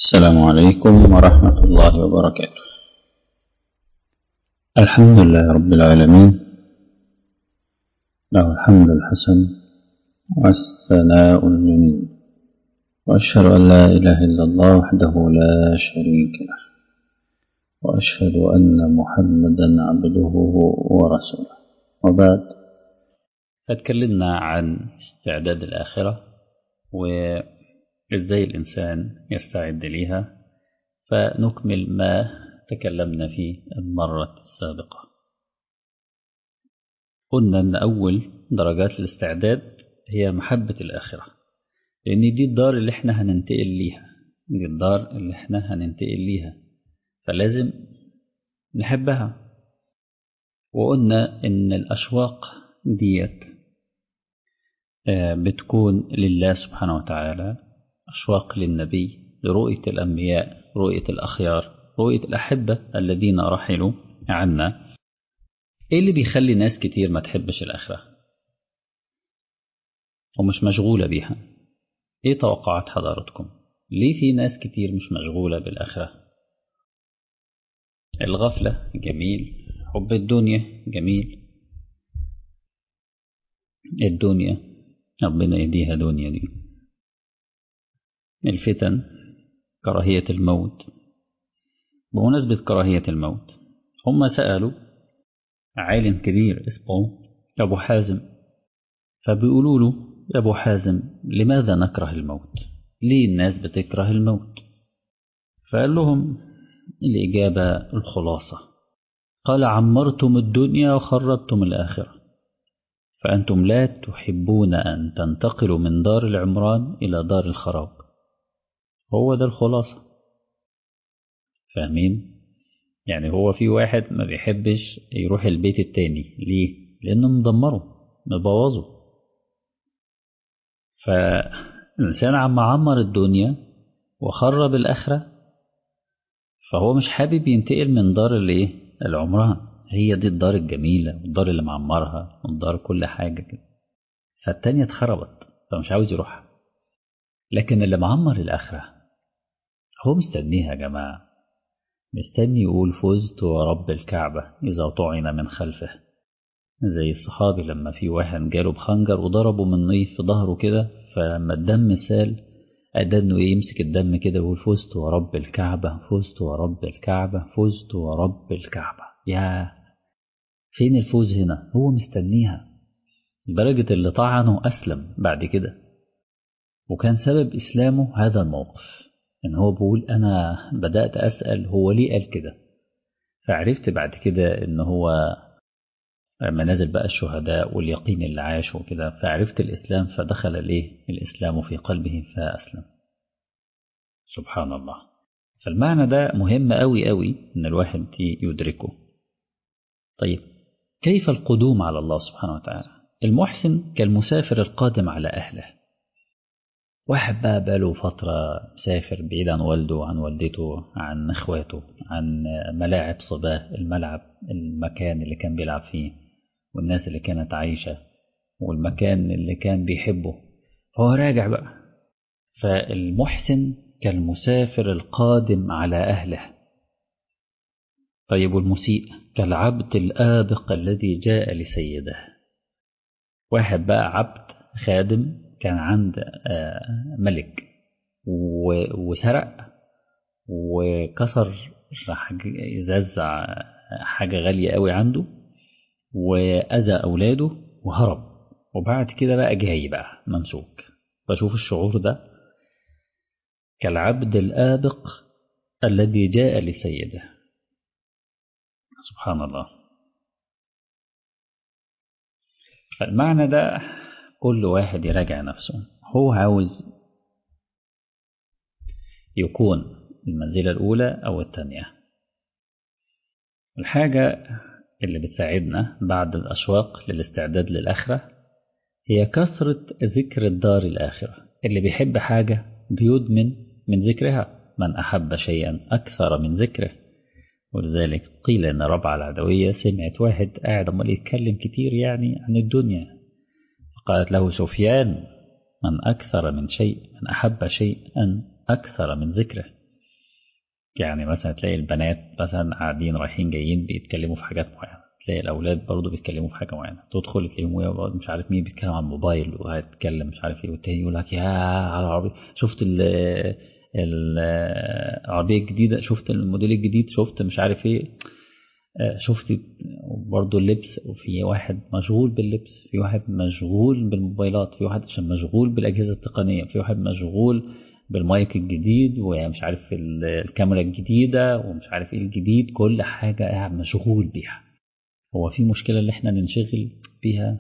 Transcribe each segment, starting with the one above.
السلام عليكم ورحمة الله وبركاته الحمد لله رب العالمين له الحمد الحسن والثناء الجميل وأشهد أن لا إله إلا الله وحده لا شريك له وأشهد أن محمدا عبده ورسوله وبعد فتكلمنا عن استعداد الآخرة وإزاي الإنسان يستعد ليها فنكمل ما تكلمنا فيه المرة السابقة قلنا أن أول درجات الاستعداد هي محبة الآخرة لأن دي الدار اللي احنا هننتقل ليها دي الدار اللي احنا هننتقل ليها فلازم نحبها وقلنا إن الأشواق ديت بتكون لله سبحانه وتعالى أشواق للنبي لرؤية الأنبياء رؤية الأخيار رؤية الأحبة الذين رحلوا عنا إيه اللي بيخلي ناس كتير ما تحبش الآخرة ومش مشغولة بيها إيه توقعات حضراتكم ليه في ناس كتير مش مشغولة بالآخرة الغفلة جميل حب الدنيا جميل الدنيا ربنا يديها دنيا دي الفتن كراهية الموت بمناسبة كراهية الموت هم سألوا عالم كبير اسمه أبو حازم فبيقولوا له يا أبو حازم لماذا نكره الموت ليه الناس بتكره الموت فقال لهم الإجابة الخلاصة قال عمرتم الدنيا وخربتم الآخرة فأنتم لا تحبون أن تنتقلوا من دار العمران إلى دار الخراب هو ده الخلاصة فاهمين يعني هو في واحد ما بيحبش يروح البيت التاني ليه لأنه مدمره مبوظه فالإنسان عم عمر الدنيا وخرب الآخرة فهو مش حابب ينتقل من دار الايه العمران هي دي الدار الجميلة والدار اللي معمرها والدار كل حاجة كده فالتانية اتخربت فمش عاوز يروحها لكن اللي معمر الآخرة هو مستنيها يا جماعة مستني يقول فزت ورب الكعبة إذا طعن من خلفه زي الصحابي لما في واحد جاله بخنجر وضربه من نيف في ظهره كده فلما الدم سال أدى إنه يمسك الدم كده ويقول فزت ورب الكعبة فزت ورب الكعبة فزت ورب الكعبة يا فين الفوز هنا هو مستنيها لدرجة اللي طعنه أسلم بعد كده وكان سبب إسلامه هذا الموقف إن هو بيقول أنا بدأت أسأل هو ليه قال كده فعرفت بعد كده إن هو منازل بقى الشهداء واليقين اللي عاش وكده فعرفت الإسلام فدخل ليه الإسلام في قلبه فأسلم سبحان الله فالمعنى ده مهم أوي أوي إن الواحد يدركه طيب كيف القدوم على الله سبحانه وتعالى المحسن كالمسافر القادم على أهله واحد بقى بقاله فترة مسافر بعيد عن والده عن والدته عن اخواته عن ملاعب صباه الملعب المكان اللي كان بيلعب فيه والناس اللي كانت عايشة والمكان اللي كان بيحبه فهو راجع بقى فالمحسن كالمسافر القادم على أهله طيب والمسيء كالعبد الآبق الذي جاء لسيده واحد بقى عبد خادم كان عند ملك وسرق وكسر ززع حاجة غالية قوي عنده وأذى أولاده وهرب وبعد كده بقى جاي بقى ممسوك بشوف الشعور ده كالعبد الآبق الذي جاء لسيده سبحان الله فالمعنى ده كل واحد يراجع نفسه هو عاوز يكون المنزلة الأولى أو الثانية الحاجة اللي بتساعدنا بعد الأشواق للاستعداد للآخرة هي كثرة ذكر الدار الآخرة اللي بيحب حاجة بيدمن من ذكرها من أحب شيئا أكثر من ذكره ولذلك قيل أن ربع العدوية سمعت واحد قاعد عمال يتكلم كتير يعني عن الدنيا فقالت له سفيان من أكثر من شيء من أحب شيئا أكثر من ذكره يعني مثلا تلاقي البنات مثلا قاعدين رايحين جايين بيتكلموا في حاجات معينة تلاقي الأولاد برضه بيتكلموا في حاجة معينة تدخل تلاقيهم مش عارف مين بيتكلم عن الموبايل وهيتكلم مش عارف ايه والتاني يقول لك يا على العربية شفت ال العربية الجديدة شفت الموديل الجديد شفت مش عارف ايه شفت برضه اللبس وفي واحد مشغول باللبس في واحد مشغول بالموبايلات في واحد عشان مشغول بالأجهزة التقنية في واحد مشغول بالمايك الجديد ومش عارف الكاميرا الجديدة ومش عارف ايه الجديد كل حاجة قاعد مشغول بيها هو في مشكلة اللي احنا ننشغل بيها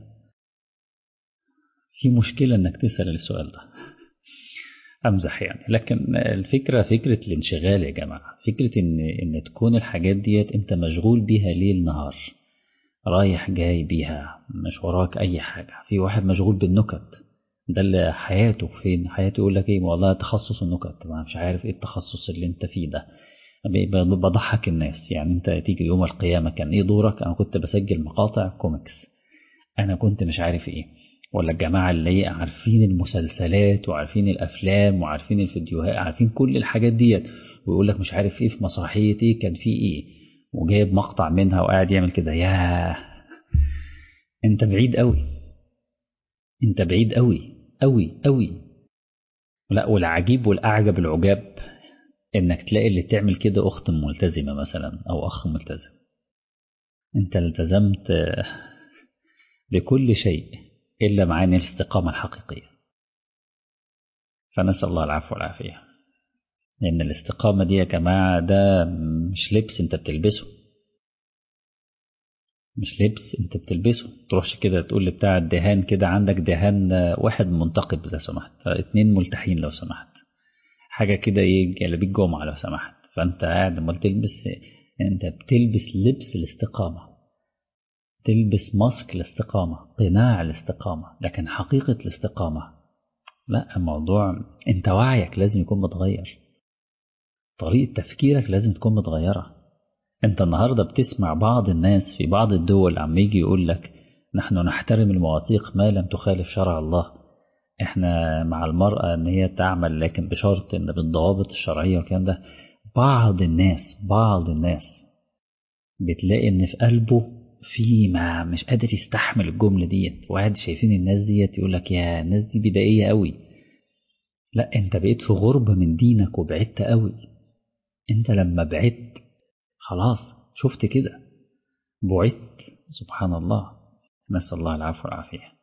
في مشكلة انك تسأل السؤال ده امزح يعني لكن الفكرة فكرة الانشغال يا جماعة فكرة ان ان تكون الحاجات ديت انت مشغول بيها ليل نهار رايح جاي بيها مش وراك اي حاجة في واحد مشغول بالنكت ده اللي حياته فين حياته يقول لك ايه والله تخصص النكت ما مش عارف ايه التخصص اللي انت فيه ده بضحك الناس يعني انت تيجي يوم القيامة كان ايه دورك انا كنت بسجل مقاطع كوميكس انا كنت مش عارف ايه ولا الجماعة اللي عارفين المسلسلات وعارفين الافلام وعارفين الفيديوهات عارفين كل الحاجات ديت ويقول لك مش عارف ايه في مسرحية ايه كان في ايه وجايب مقطع منها وقاعد يعمل كده ياه انت بعيد قوي انت بعيد قوي قوي قوي لا والعجيب والاعجب العجاب انك تلاقي اللي تعمل كده اخت ملتزمة مثلا او اخ ملتزم انت التزمت بكل شيء الا معاني الاستقامة الحقيقية فنسأل الله العفو والعافية لان الاستقامة دي يا جماعة ده مش لبس انت بتلبسه مش لبس انت بتلبسه تروحش كده تقول لي بتاع الدهان كده عندك دهان واحد منتقب لو سمحت اتنين ملتحين لو سمحت حاجة كده ايه جلابية جمعة لو سمحت فانت قاعد امال تلبس انت بتلبس لبس الاستقامة تلبس ماسك الاستقامة قناع الاستقامة لكن حقيقة الاستقامة لا الموضوع انت وعيك لازم يكون متغير طريقة تفكيرك لازم تكون متغيرة انت النهاردة بتسمع بعض الناس في بعض الدول عم يجي يقول لك نحن نحترم المواثيق ما لم تخالف شرع الله احنا مع المرأة ان هي تعمل لكن بشرط ان بالضوابط الشرعية والكلام ده بعض الناس بعض الناس بتلاقي ان في قلبه في ما مش قادر يستحمل الجملة ديت وقاعد شايفين الناس ديت يقول لك يا الناس دي بدائية قوي لا انت بقيت في غربة من دينك وبعدت قوي انت لما بعدت خلاص شفت كده بعدت سبحان الله نسأل الله العفو والعافية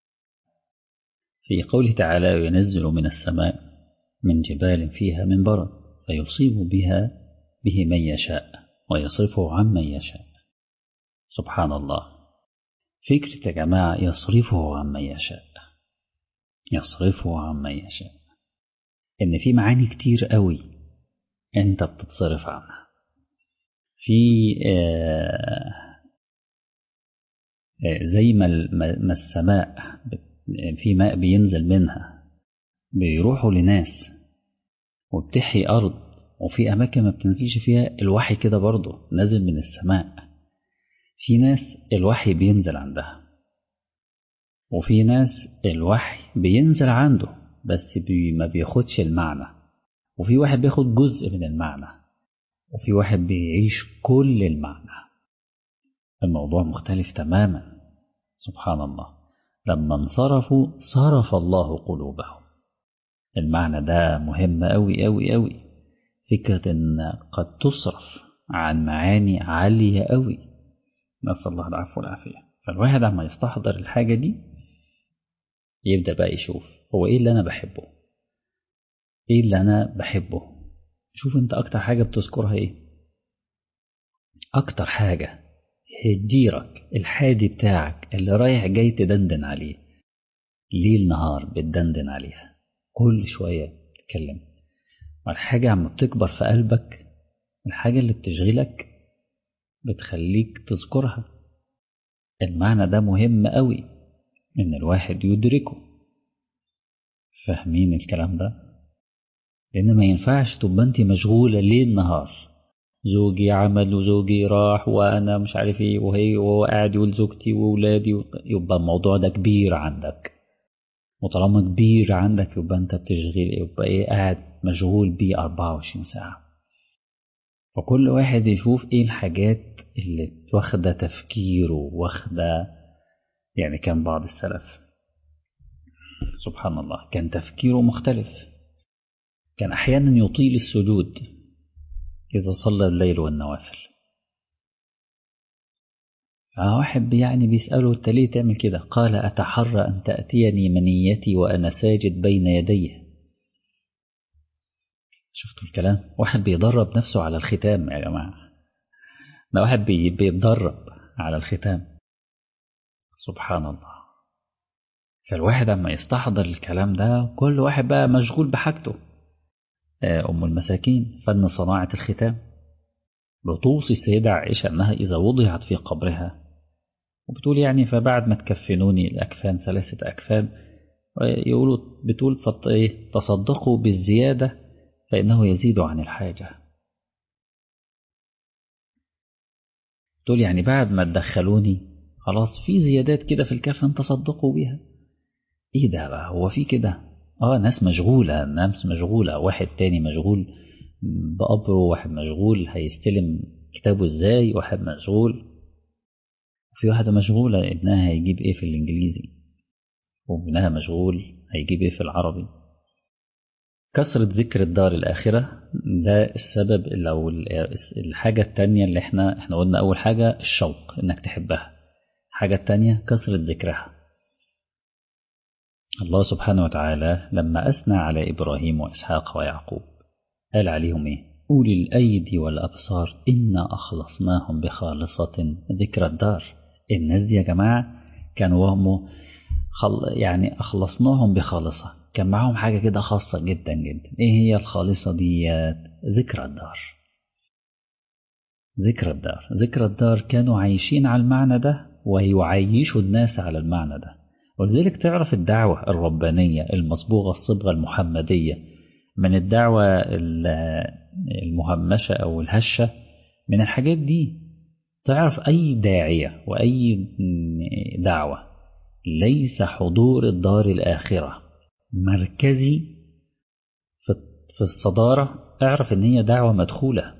في قوله تعالى ينزل من السماء من جبال فيها من برد فيصيب بها به من يشاء ويصرفه عن من يشاء سبحان الله فكرة يا جماعة يصرفه عن من يشاء يصرفه عن من يشاء إن في معاني كتير قوي أنت بتتصرف عنها في آه زي ما السماء في ماء بينزل منها بيروحوا لناس وبتحيي أرض وفي أماكن ما بتنزلش فيها الوحي كده برضه نازل من السماء في ناس الوحي بينزل عندها وفي ناس الوحي بينزل عنده بس بي ما بياخدش المعنى وفي واحد بياخد جزء من المعنى وفي واحد بيعيش كل المعنى الموضوع مختلف تماما سبحان الله لما انصرفوا صرف الله قلوبهم المعنى ده مهم أوي أوي أوي فكرة إن قد تصرف عن معاني عالية أوي نسأل الله العفو والعافية فالواحد عما يستحضر الحاجة دي يبدأ بقى يشوف هو إيه اللي أنا بحبه إيه اللي أنا بحبه شوف أنت أكتر حاجة بتذكرها إيه أكتر حاجة هديرك الحادي بتاعك اللي رايح جاي تدندن عليه ليل نهار بتدندن عليها كل شوية تتكلم والحاجة عم بتكبر في قلبك الحاجة اللي بتشغلك بتخليك تذكرها المعنى ده مهم قوي ان الواحد يدركه فاهمين الكلام ده لان ما ينفعش تبقى انت مشغولة ليل نهار زوجي عمل وزوجي راح وانا مش عارف ايه وهي وهو قاعد يقول زوجتي واولادي يبقى الموضوع ده كبير عندك وطالما كبير عندك يبقى انت بتشغل يبقى ايه قاعد مشغول بيه 24 ساعة فكل واحد يشوف ايه الحاجات اللي واخدة تفكيره واخدة يعني كان بعض السلف سبحان الله كان تفكيره مختلف كان أحيانا يطيل السجود إذا صلى الليل والنوافل واحد يعني بيسأله أنت ليه تعمل كده قال أتحرى أن تأتيني منيتي وأنا ساجد بين يديه شفتوا الكلام واحد بيدرب نفسه على الختام يا جماعة ده واحد بي بيتدرب على الختام سبحان الله فالواحد أما يستحضر الكلام ده كل واحد بقى مشغول بحاجته أم المساكين فن صناعة الختام بتوصي السيدة عائشة أنها إذا وضعت في قبرها وبتقول يعني فبعد ما تكفنوني الأكفان ثلاثة أكفان يقولوا بتقول تصدقوا بالزيادة فإنه يزيد عن الحاجة تقول يعني بعد ما تدخلوني خلاص في زيادات كده في الكفن تصدقوا بيها ايه ده بقى هو في كده اه ناس مشغولة ناس مشغولة واحد تاني مشغول بقبره واحد مشغول هيستلم كتابه ازاي واحد مشغول وفي واحدة مشغولة ابنها هيجيب ايه في الانجليزي وابنها مشغول هيجيب ايه في العربي كثرة ذكر الدار الآخرة ده السبب لو الحاجة التانية اللي احنا احنا قلنا أول حاجة الشوق إنك تحبها الحاجة التانية كثرة ذكرها الله سبحانه وتعالى لما أثنى على إبراهيم وإسحاق ويعقوب قال عليهم إيه أولي الأيدي والأبصار إنا أخلصناهم بخالصة ذكر الدار الناس دي يا جماعة كانوا وهم خل... يعني أخلصناهم بخالصة كان معاهم حاجة كده خاصة جدا جدا إيه هي الخالصة دي ذكر الدار ذكر الدار ذكر الدار كانوا عايشين على المعنى ده ويعيشوا الناس على المعنى ده ولذلك تعرف الدعوة الربانية المصبوغة الصبغة المحمدية من الدعوة المهمشة أو الهشة من الحاجات دي تعرف أي داعية وأي دعوة ليس حضور الدار الآخرة مركزي في الصدارة اعرف ان هي دعوة مدخولة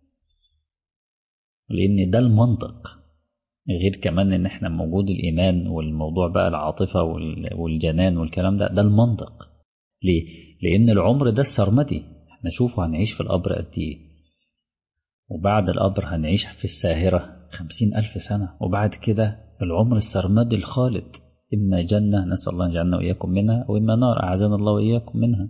لان ده المنطق غير كمان ان احنا موجود الايمان والموضوع بقى العاطفة والجنان والكلام ده ده المنطق ليه لان العمر ده السرمدي احنا شوفوا هنعيش في القبر قد ايه وبعد القبر هنعيش في الساهرة خمسين ألف سنة وبعد كده العمر السرمدي الخالد إما جنة نسأل الله أن يجعلنا وإياكم منها وإما نار أعاذنا الله وإياكم منها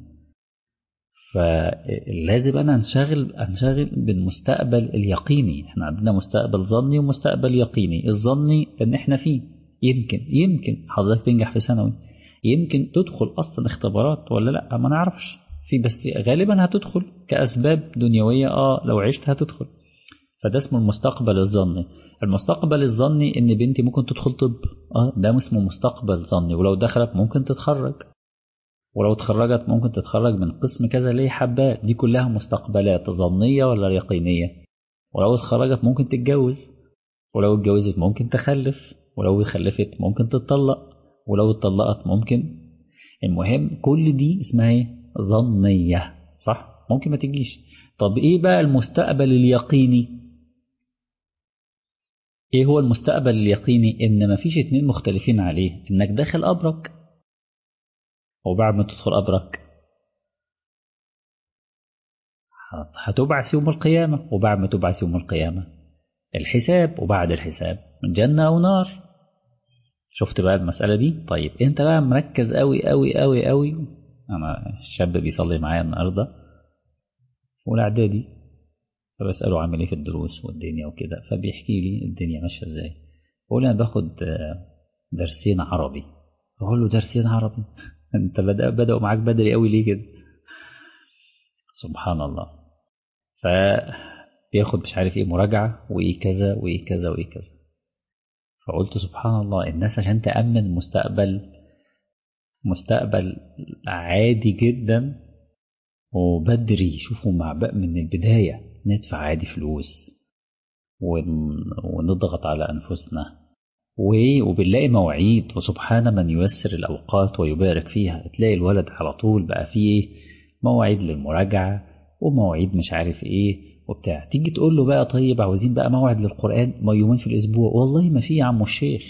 فلازم أنا أنشغل أنشغل بالمستقبل اليقيني إحنا عندنا مستقبل ظني ومستقبل يقيني الظني إن إحنا فيه يمكن يمكن حضرتك تنجح في ثانوي يمكن تدخل أصلا اختبارات ولا لأ ما نعرفش في بس غالبا هتدخل كأسباب دنيوية آه لو عشت هتدخل فده اسمه المستقبل الظني المستقبل الظني ان بنتي ممكن تدخل طب اه ده اسمه مستقبل ظني ولو دخلت ممكن تتخرج ولو اتخرجت ممكن تتخرج من قسم كذا اللي هي حباه دي كلها مستقبلات ظنية ولا يقينية ولو اتخرجت ممكن تتجوز ولو اتجوزت ممكن تخلف ولو خلفت ممكن تتطلق ولو اتطلقت ممكن المهم كل دي اسمها ايه ظنية صح ممكن ما تجيش طب ايه بقى المستقبل اليقيني ايه هو المستقبل اليقيني ان مفيش اتنين مختلفين عليه انك داخل قبرك وبعد ما تدخل قبرك هتبعث يوم القيامة وبعد ما تبعث يوم القيامة الحساب وبعد الحساب من جنة أو نار شفت بقى المسألة دي طيب انت بقى مركز قوي قوي قوي قوي انا الشاب بيصلي معايا النهاردة في اولى اعدادي فبسأله عامل ايه في الدروس والدنيا وكده فبيحكي لي الدنيا ماشية ازاي بقول انا باخد درسين عربي بقول له درسين عربي انت بدأ بدأوا معاك بدري قوي ليه كده سبحان الله فبياخد مش عارف ايه مراجعة وايه كذا وايه كذا وايه كذا فقلت سبحان الله الناس عشان تأمن مستقبل مستقبل عادي جدا وبدري شوفوا مع بقى من البداية ندفع عادي فلوس ونضغط على أنفسنا وبنلاقي مواعيد وسبحان من ييسر الأوقات ويبارك فيها تلاقي الولد على طول بقى فيه مواعيد للمراجعة ومواعيد مش عارف ايه وبتاع تيجي تقول له بقى طيب عاوزين بقى موعد للقرآن ما يومين في الأسبوع والله ما في يا عم الشيخ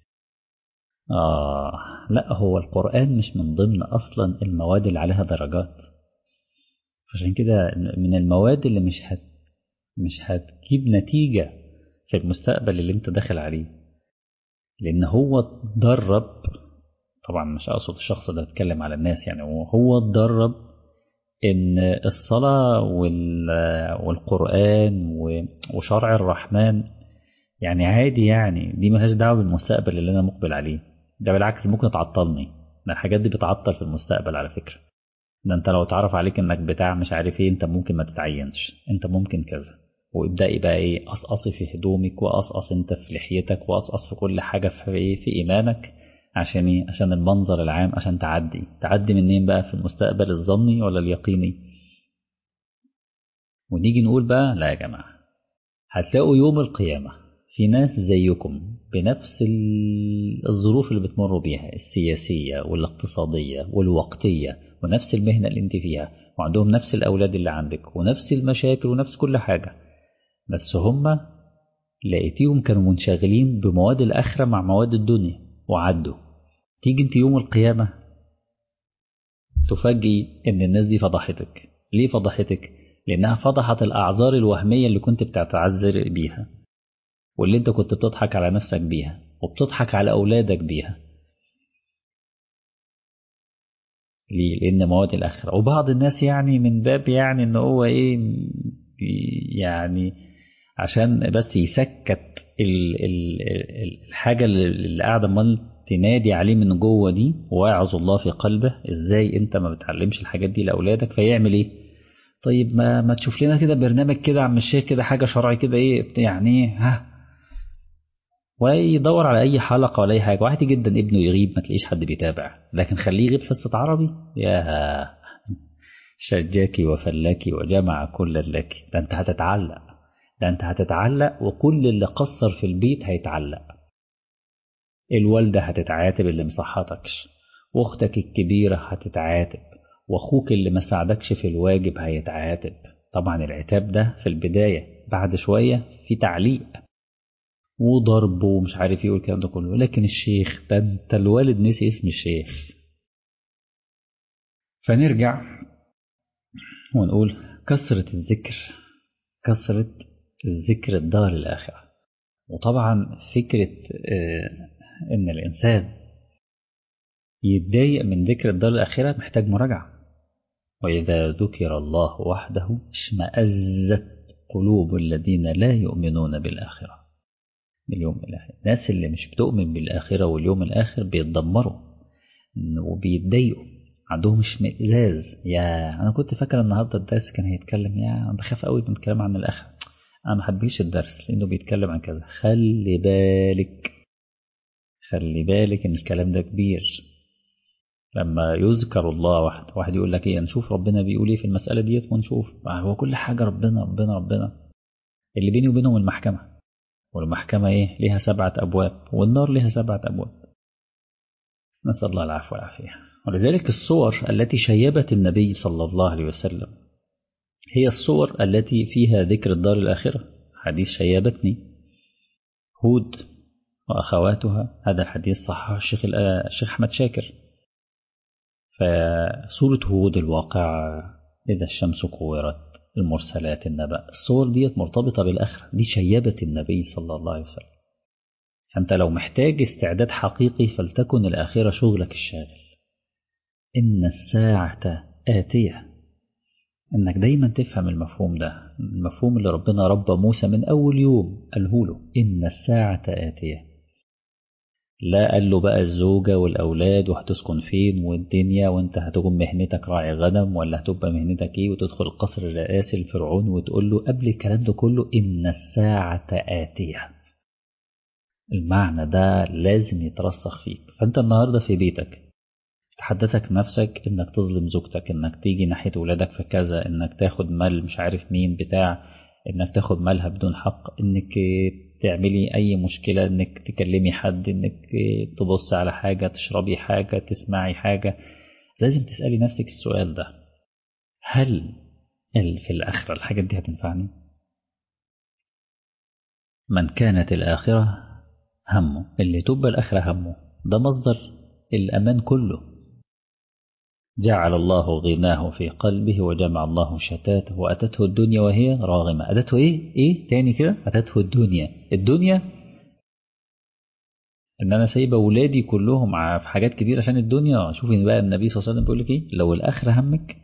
آه لا هو القرآن مش من ضمن أصلا المواد اللي عليها درجات عشان كده من المواد اللي مش هت مش هتجيب نتيجة في المستقبل اللي انت داخل عليه لأن هو اتدرب طبعا مش أقصد الشخص ده اتكلم على الناس يعني هو اتدرب إن الصلاة والقرآن وشرع الرحمن يعني عادي يعني دي ملهاش دعوة بالمستقبل اللي أنا مقبل عليه ده بالعكس ممكن تعطلني ده الحاجات دي بتعطل في المستقبل على فكرة ده انت لو تعرف عليك انك بتاع مش عارف ايه انت ممكن ما تتعينش انت ممكن كذا وابدأي بقى ايه قصقصي في هدومك وقصقص انت في لحيتك وقصقص في كل حاجة في ايه في ايمانك عشان ايه عشان المنظر العام عشان تعدي تعدي منين بقى في المستقبل الظني ولا اليقيني ونيجي نقول بقى لا يا جماعة هتلاقوا يوم القيامة في ناس زيكم بنفس الظروف اللي بتمروا بيها السياسية والاقتصادية والوقتية ونفس المهنة اللي انت فيها وعندهم نفس الأولاد اللي عندك ونفس المشاكل ونفس كل حاجة بس هم لقيتيهم كانوا منشغلين بمواد الآخرة مع مواد الدنيا وعدوا تيجي انت يوم القيامة تفاجئي ان الناس دي فضحتك ليه فضحتك لانها فضحت الاعذار الوهمية اللي كنت بتعتذر بيها واللي انت كنت بتضحك على نفسك بيها وبتضحك على اولادك بيها ليه لان مواد الاخره وبعض الناس يعني من باب يعني ان هو ايه يعني عشان بس يسكت ال ال الحاجه اللي قاعده امال تنادي عليه من جوه دي ويعظ الله في قلبه ازاي انت ما بتعلمش الحاجات دي لاولادك فيعمل ايه طيب ما ما تشوف لنا كده برنامج كده عم الشيخ كده حاجه شرعي كده ايه يعني ايه ها ويدور على اي حلقه ولا اي حاجه واحد جدا ابنه يغيب ما تلاقيش حد بيتابع لكن خليه يغيب حصه عربي يا شجاكي وفلاكي وجمع كل لك ده انت هتتعلق ده انت هتتعلق وكل اللي قصر في البيت هيتعلق الوالده هتتعاتب اللي مصحتكش واختك الكبيره هتتعاتب واخوك اللي ما ساعدكش في الواجب هيتعاتب طبعا العتاب ده في البدايه بعد شويه في تعليق وضرب ومش عارف ايه والكلام ده كله لكن الشيخ ده انت الوالد نسي اسم الشيخ فنرجع ونقول كثرة الذكر كثرة ذكر الدار الآخرة وطبعا فكرة إن الإنسان يتضايق من ذكر الدار الآخرة محتاج مراجعة وإذا ذكر الله وحده اشمأزت قلوب الذين لا يؤمنون بالآخرة باليوم الآخر الناس اللي مش بتؤمن بالآخرة واليوم الآخر بيتدمروا وبيتضايقوا عندهم اشمئزاز يا أنا كنت فاكر النهاردة الدرس كان هيتكلم يا أنا بخاف قوي من الكلام عن الآخرة أنا ما حبيتش الدرس لأنه بيتكلم عن كذا خلي بالك خلي بالك إن الكلام ده كبير لما يذكر الله واحد واحد يقول لك ايه نشوف ربنا بيقول ايه في المسألة ديت ونشوف هو كل حاجة ربنا ربنا ربنا اللي بيني وبينهم المحكمة والمحكمة إيه؟ لها سبعة أبواب والنار لها سبعة أبواب نسأل الله العفو والعافية ولذلك الصور التي شيبت النبي صلى الله عليه وسلم هي الصور التي فيها ذكر الدار الآخرة حديث شيبتني هود وأخواتها هذا الحديث صححه الشيخ الشيخ أحمد شاكر فسورة هود الواقعة إذا الشمس كورت المرسلات النبأ الصور ديت مرتبطة بالآخرة دي شيبت النبي صلى الله عليه وسلم فأنت لو محتاج استعداد حقيقي فلتكن الآخرة شغلك الشاغل إن الساعة آتية إنك دايما تفهم المفهوم ده المفهوم اللي ربنا ربى موسى من أول يوم قاله له إن الساعة آتية لا قال له بقى الزوجة والأولاد وهتسكن فين والدنيا وانت هتكون مهنتك راعي غنم ولا هتبقى مهنتك ايه وتدخل القصر الرئاسي الفرعون وتقول له قبل الكلام ده كله إن الساعة آتية المعنى ده لازم يترسخ فيك فانت النهاردة في بيتك تحدثك نفسك انك تظلم زوجتك انك تيجي ناحية ولادك في كذا انك تاخد مال مش عارف مين بتاع انك تاخد مالها بدون حق انك تعملي اي مشكلة انك تكلمي حد انك تبص على حاجة تشربي حاجة تسمعي حاجة لازم تسألي نفسك السؤال ده هل في الآخرة الحاجات دي هتنفعني من كانت الآخرة همه اللي تبقى الآخرة همه ده مصدر الأمان كله جعل الله غناه في قلبه وجمع الله شتاته وأتته الدنيا وهي راغمة أتته إيه؟ إيه؟ تاني كده أتته الدنيا الدنيا إن أنا سايبة ولادي كلهم في حاجات كتير عشان الدنيا شوفي بقى النبي صلى الله عليه وسلم بيقول لك إيه؟ لو الآخرة همك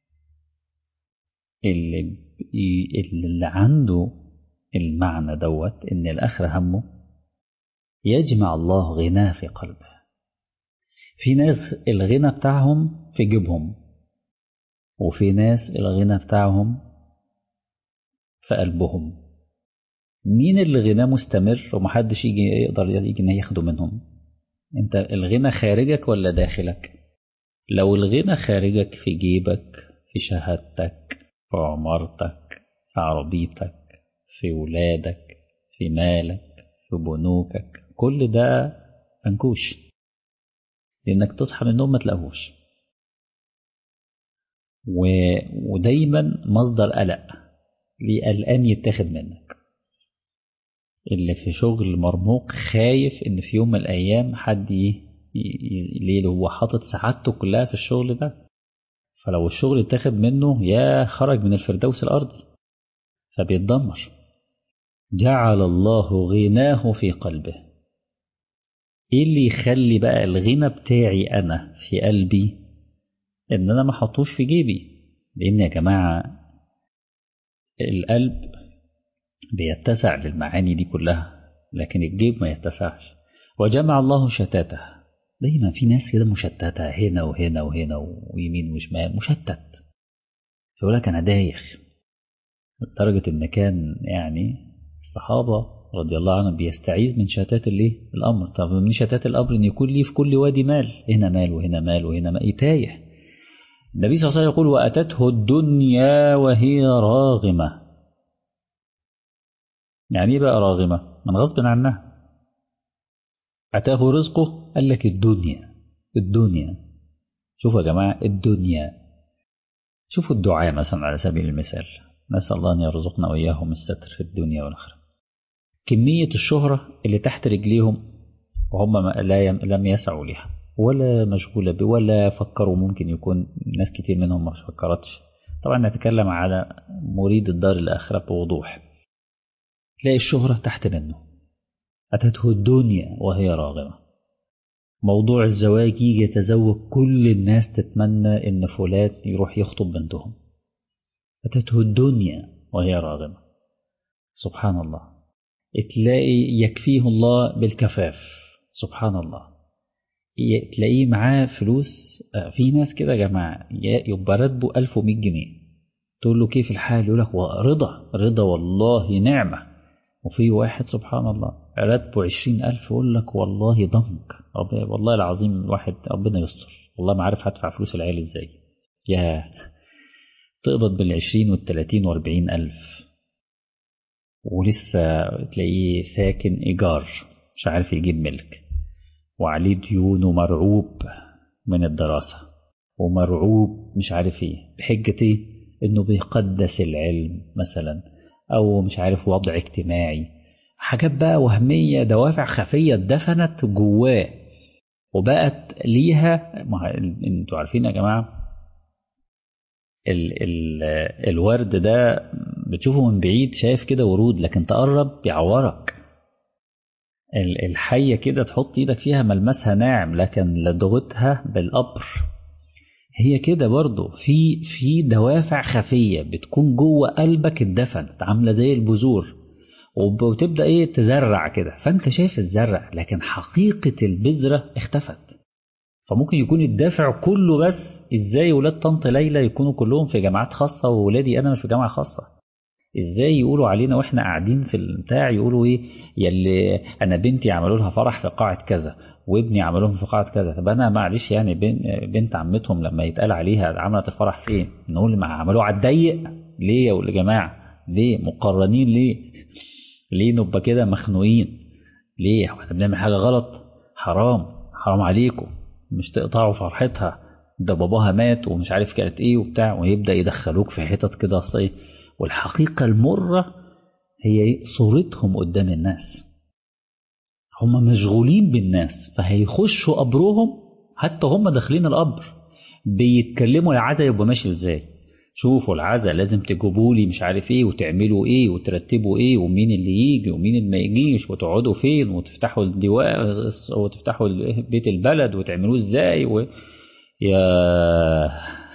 اللي اللي عنده المعنى دوت إن الآخرة همه يجمع الله غناه في قلبه في ناس الغنى بتاعهم في جيبهم وفي ناس الغنى بتاعهم في قلبهم مين اللي غناه مستمر ومحدش يجي يقدر يجي ياخده منهم انت الغنى خارجك ولا داخلك لو الغنى خارجك في جيبك في شهادتك في عمارتك في عربيتك في ولادك في مالك في بنوكك كل ده منكوش لانك تصحى من النوم ما تلاقوش و... ودايما مصدر قلق ليه قلقان يتاخد منك اللي في شغل مرموق خايف ان في يوم من الايام حد ي... ي... ليه هو حاطط سعادته كلها في الشغل ده فلو الشغل اتاخد منه يا خرج من الفردوس الارضي فبيتدمر جعل الله غناه في قلبه ايه اللي يخلي بقى الغنى بتاعي انا في قلبي ان انا ما احطوش في جيبي لان يا جماعه القلب بيتسع للمعاني دي كلها لكن الجيب ما يتسعش وجمع الله شتاته دايما في ناس كده مشتته هنا وهنا وهنا ويمين وشمال مشتت فيقول لك انا دايخ لدرجه ان كان يعني الصحابه رضي الله عنهم بيستعيذ من شتات الايه الامر طب من شتات الامر ان يكون لي في كل وادي مال هنا مال وهنا مال وهنا مال تايه النبي صلى الله عليه وسلم يقول واتته الدنيا وهي راغمه يعني ايه بقى راغمه من غصب عنها اتاه رزقه قال لك الدنيا الدنيا شوفوا يا جماعه الدنيا شوفوا الدعاء مثلا على سبيل المثال نسال الله ان يرزقنا واياهم الستر في الدنيا والاخره كمية الشهرة اللي تحت رجليهم وهم لا يم لم يسعوا لها ولا مشغولة به ولا فكروا ممكن يكون ناس كتير منهم ما فكرتش طبعا نتكلم على مريد الدار الآخرة بوضوح تلاقي الشهرة تحت منه أتته الدنيا وهي راغمة موضوع الزواج يجي يتزوج كل الناس تتمنى إن فلان يروح يخطب بنتهم أتته الدنيا وهي راغمة سبحان الله تلاقي يكفيه الله بالكفاف سبحان الله تلاقيه معاه فلوس في ناس كده يا جماعة يبقى راتبه 1100 جنيه تقول له كيف الحال يقول لك رضا رضا والله نعمة وفي واحد سبحان الله راتبه 20000 يقول لك والله ضنك والله العظيم الواحد ربنا يستر والله ما عارف هدفع فلوس العيال ازاي يا تقبض بالعشرين والتلاتين واربعين ألف ولسه تلاقيه ساكن إيجار مش عارف يجيب ملك وعليه ديون ومرعوب من الدراسة ومرعوب مش عارف ايه بحجة ايه انه بيقدس العلم مثلا او مش عارف وضع اجتماعي حاجات بقى وهمية دوافع خفية اتدفنت جواه وبقت ليها انتوا عارفين يا جماعة ال ال الورد ده بتشوفه من بعيد شايف كده ورود لكن تقرب يعورك الحية كده تحط ايدك فيها ملمسها ناعم لكن لدغتها بالقبر هي كده برضو في في دوافع خفية بتكون جوه قلبك اتدفنت عاملة زي البذور وبتبدأ ايه تزرع كده فانت شايف الزرع لكن حقيقة البذرة اختفت فممكن يكون الدافع كله بس ازاي ولاد طنط ليلى يكونوا كلهم في جامعات خاصة وولادي انا مش في جامعة خاصة ازاي يقولوا علينا واحنا قاعدين في البتاع يقولوا ايه يلي انا بنتي عملوا لها فرح في قاعة كذا وابني عملوا لهم في قاعة كذا طب انا معلش يعني بنت عمتهم لما يتقال عليها عملت الفرح فين نقول ما عملوه على الضيق ليه يا جماعة ليه مقرنين ليه ليه نبقى كده مخنوقين ليه احنا بنعمل حاجة غلط حرام حرام عليكم مش تقطعوا فرحتها ده باباها مات ومش عارف كانت ايه وبتاع ويبدا يدخلوك في حتت كده اصل ايه والحقيقه المره هي صورتهم قدام الناس هم مشغولين بالناس فهيخشوا قبرهم حتى هم داخلين القبر بيتكلموا العزا يبقى ماشي ازاي شوفوا العزا لازم تجيبوا لي مش عارف ايه وتعملوا ايه وترتبوا ايه ومين اللي يجي ومين اللي ما يجيش وتقعدوا فين وتفتحوا الدواء وتفتحوا بيت البلد وتعملوه ازاي و... يا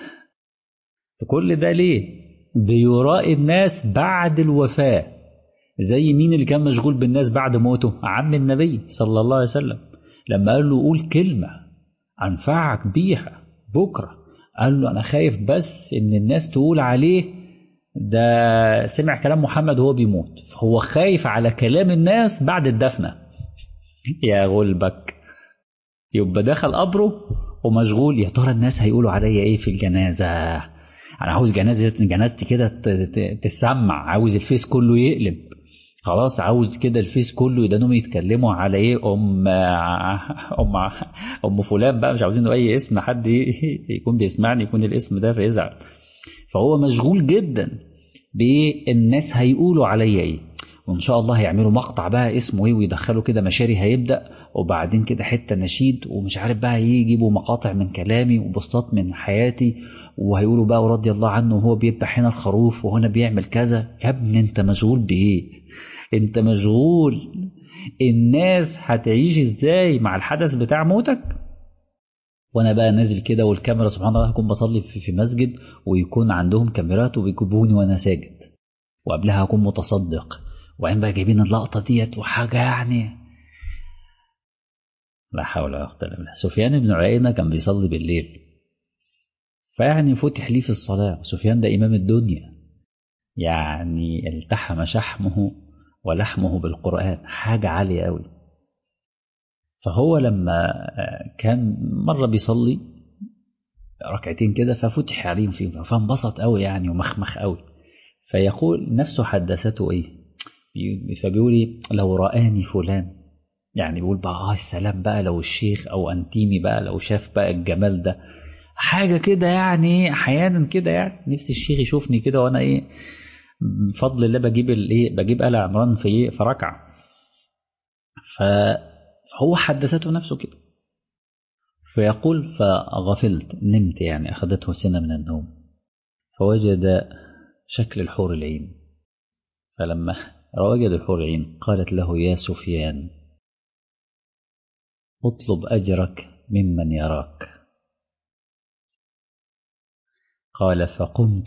كل ده ليه بيرائي الناس بعد الوفاة زي مين اللي كان مشغول بالناس بعد موته عم النبي صلى الله عليه وسلم لما قال له قول كلمة أنفعك بيها بكرة قال له أنا خايف بس إن الناس تقول عليه ده سمع كلام محمد وهو بيموت فهو خايف على كلام الناس بعد الدفنة يا غلبك يبقى دخل قبره ومشغول يا ترى الناس هيقولوا عليا ايه في الجنازة انا عاوز جنازة جنازتي كده تسمع عاوز الفيس كله يقلب خلاص عاوز كده الفيس كله يدانهم يتكلموا على ايه ام ام ام فلان بقى مش عاوزين اي اسم حد يكون بيسمعني يكون الاسم ده فيزعل فهو مشغول جدا بالناس هيقولوا عليا ايه وان شاء الله هيعملوا مقطع بقى اسمه ايه ويدخلوا كده مشاري هيبدا وبعدين كده حته نشيد ومش عارف بقى يجيبوا مقاطع من كلامي وبسطات من حياتي وهيقولوا بقى رضي الله عنه وهو بيذبح هنا الخروف وهنا بيعمل كذا يا ابني انت مشغول بايه انت مشغول الناس هتعيش ازاي مع الحدث بتاع موتك وانا بقى نازل كده والكاميرا سبحان الله هكون بصلي في مسجد ويكون عندهم كاميرات وبيجيبوني وانا ساجد وقبلها هكون متصدق وبعدين بقى جايبين اللقطه ديت وحاجه يعني لا حول ولا قوه الا بالله سفيان بن عيينه كان بيصلي بالليل فيعني فتح لي في الصلاه سفيان ده امام الدنيا يعني التحم شحمه ولحمه بالقران حاجه عاليه قوي فهو لما كان مره بيصلي ركعتين كده ففتح عليهم فيهم فانبسط قوي يعني ومخمخ قوي فيقول نفسه حدثته ايه فبيقول لو رآني فلان يعني بيقول بقى اه السلام بقى لو الشيخ او انتيمي بقى لو شاف بقى الجمال ده حاجة كده يعني احيانا كده يعني نفسي الشيخ يشوفني كده وانا ايه بفضل الله بجيب الايه بجيب آل عمران في ايه في ركعة فهو حدثته نفسه كده فيقول فغفلت نمت يعني اخذته سنة من النوم فوجد شكل الحور العين فلما وجد الحور العين قالت له يا سفيان اطلب أجرك ممن يراك قال فقمت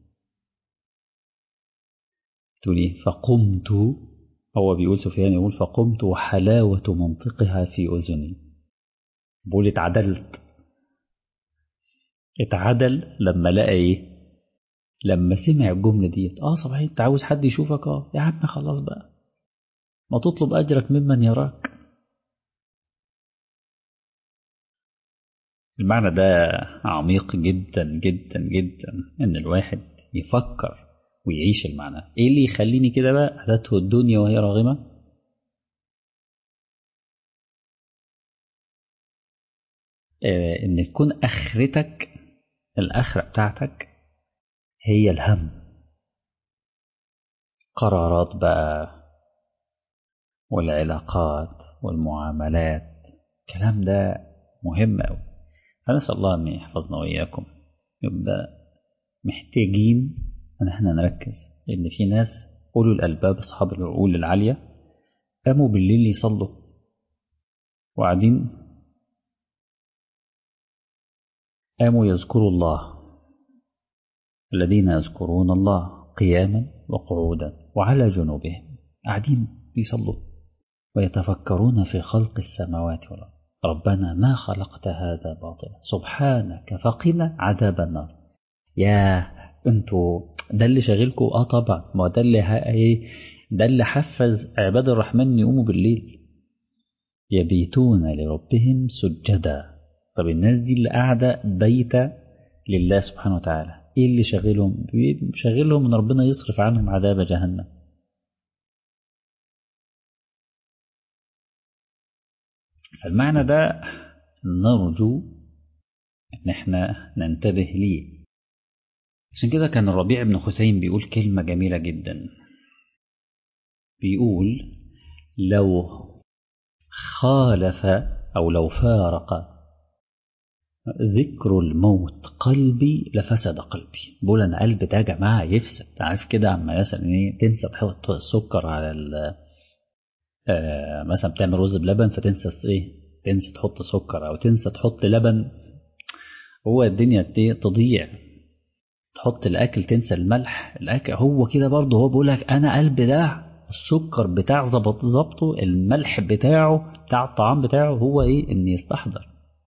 تقولي فقمت هو بيقول سفيان يقول فقمت وحلاوة منطقها في أذني بقول اتعدلت اتعدل لما لقى ايه لما سمع الجملة ديت اه صحيح انت عاوز حد يشوفك اه يا عم خلاص بقى ما تطلب أجرك ممن يراك المعنى ده عميق جدا جدا جدا ان الواحد يفكر ويعيش المعنى ايه اللي يخليني كده بقى اتته الدنيا وهي راغمة آه ان تكون اخرتك الاخرة بتاعتك هي الهم قرارات بقى والعلاقات والمعاملات الكلام ده مهم أوي فنسأل الله أن يحفظنا وإياكم يبقى محتاجين أن احنا نركز لأن في ناس أولو الألباب أصحاب العقول العالية قاموا بالليل يصلوا وقاعدين قاموا يذكروا الله الذين يذكرون الله قياما وقعودا وعلى جنوبهم قاعدين بيصلوا ويتفكرون في خلق السماوات والأرض ربنا ما خلقت هذا باطلا سبحانك فقنا عذاب النار يا انتوا ده اللي شاغلكم اه طبعا ما ده اللي ايه ده اللي حفز عباد الرحمن يقوموا بالليل يبيتون لربهم سجدا طب الناس دي اللي قاعده بيته لله سبحانه وتعالى ايه اللي شاغلهم شاغلهم ان ربنا يصرف عنهم عذاب جهنم فالمعنى ده نرجو إن إحنا ننتبه ليه عشان كده كان الربيع بن خثيم بيقول كلمة جميلة جدا بيقول لو خالف أو لو فارق ذكر الموت قلبي لفسد قلبي بقول أنا قلبي ده يا جماعة يفسد عارف كده عما مثلا إيه تنسى تحط السكر على ال آه مثلا بتعمل رز بلبن فتنسى إيه تنسى تحط سكر أو تنسى تحط لبن هو الدنيا تضيع تحط الأكل تنسى الملح الأكل هو كده برضه هو بيقول لك أنا قلبي ده السكر بتاع ظبط ظبطه الملح بتاعه بتاع الطعام بتاعه هو ايه ان يستحضر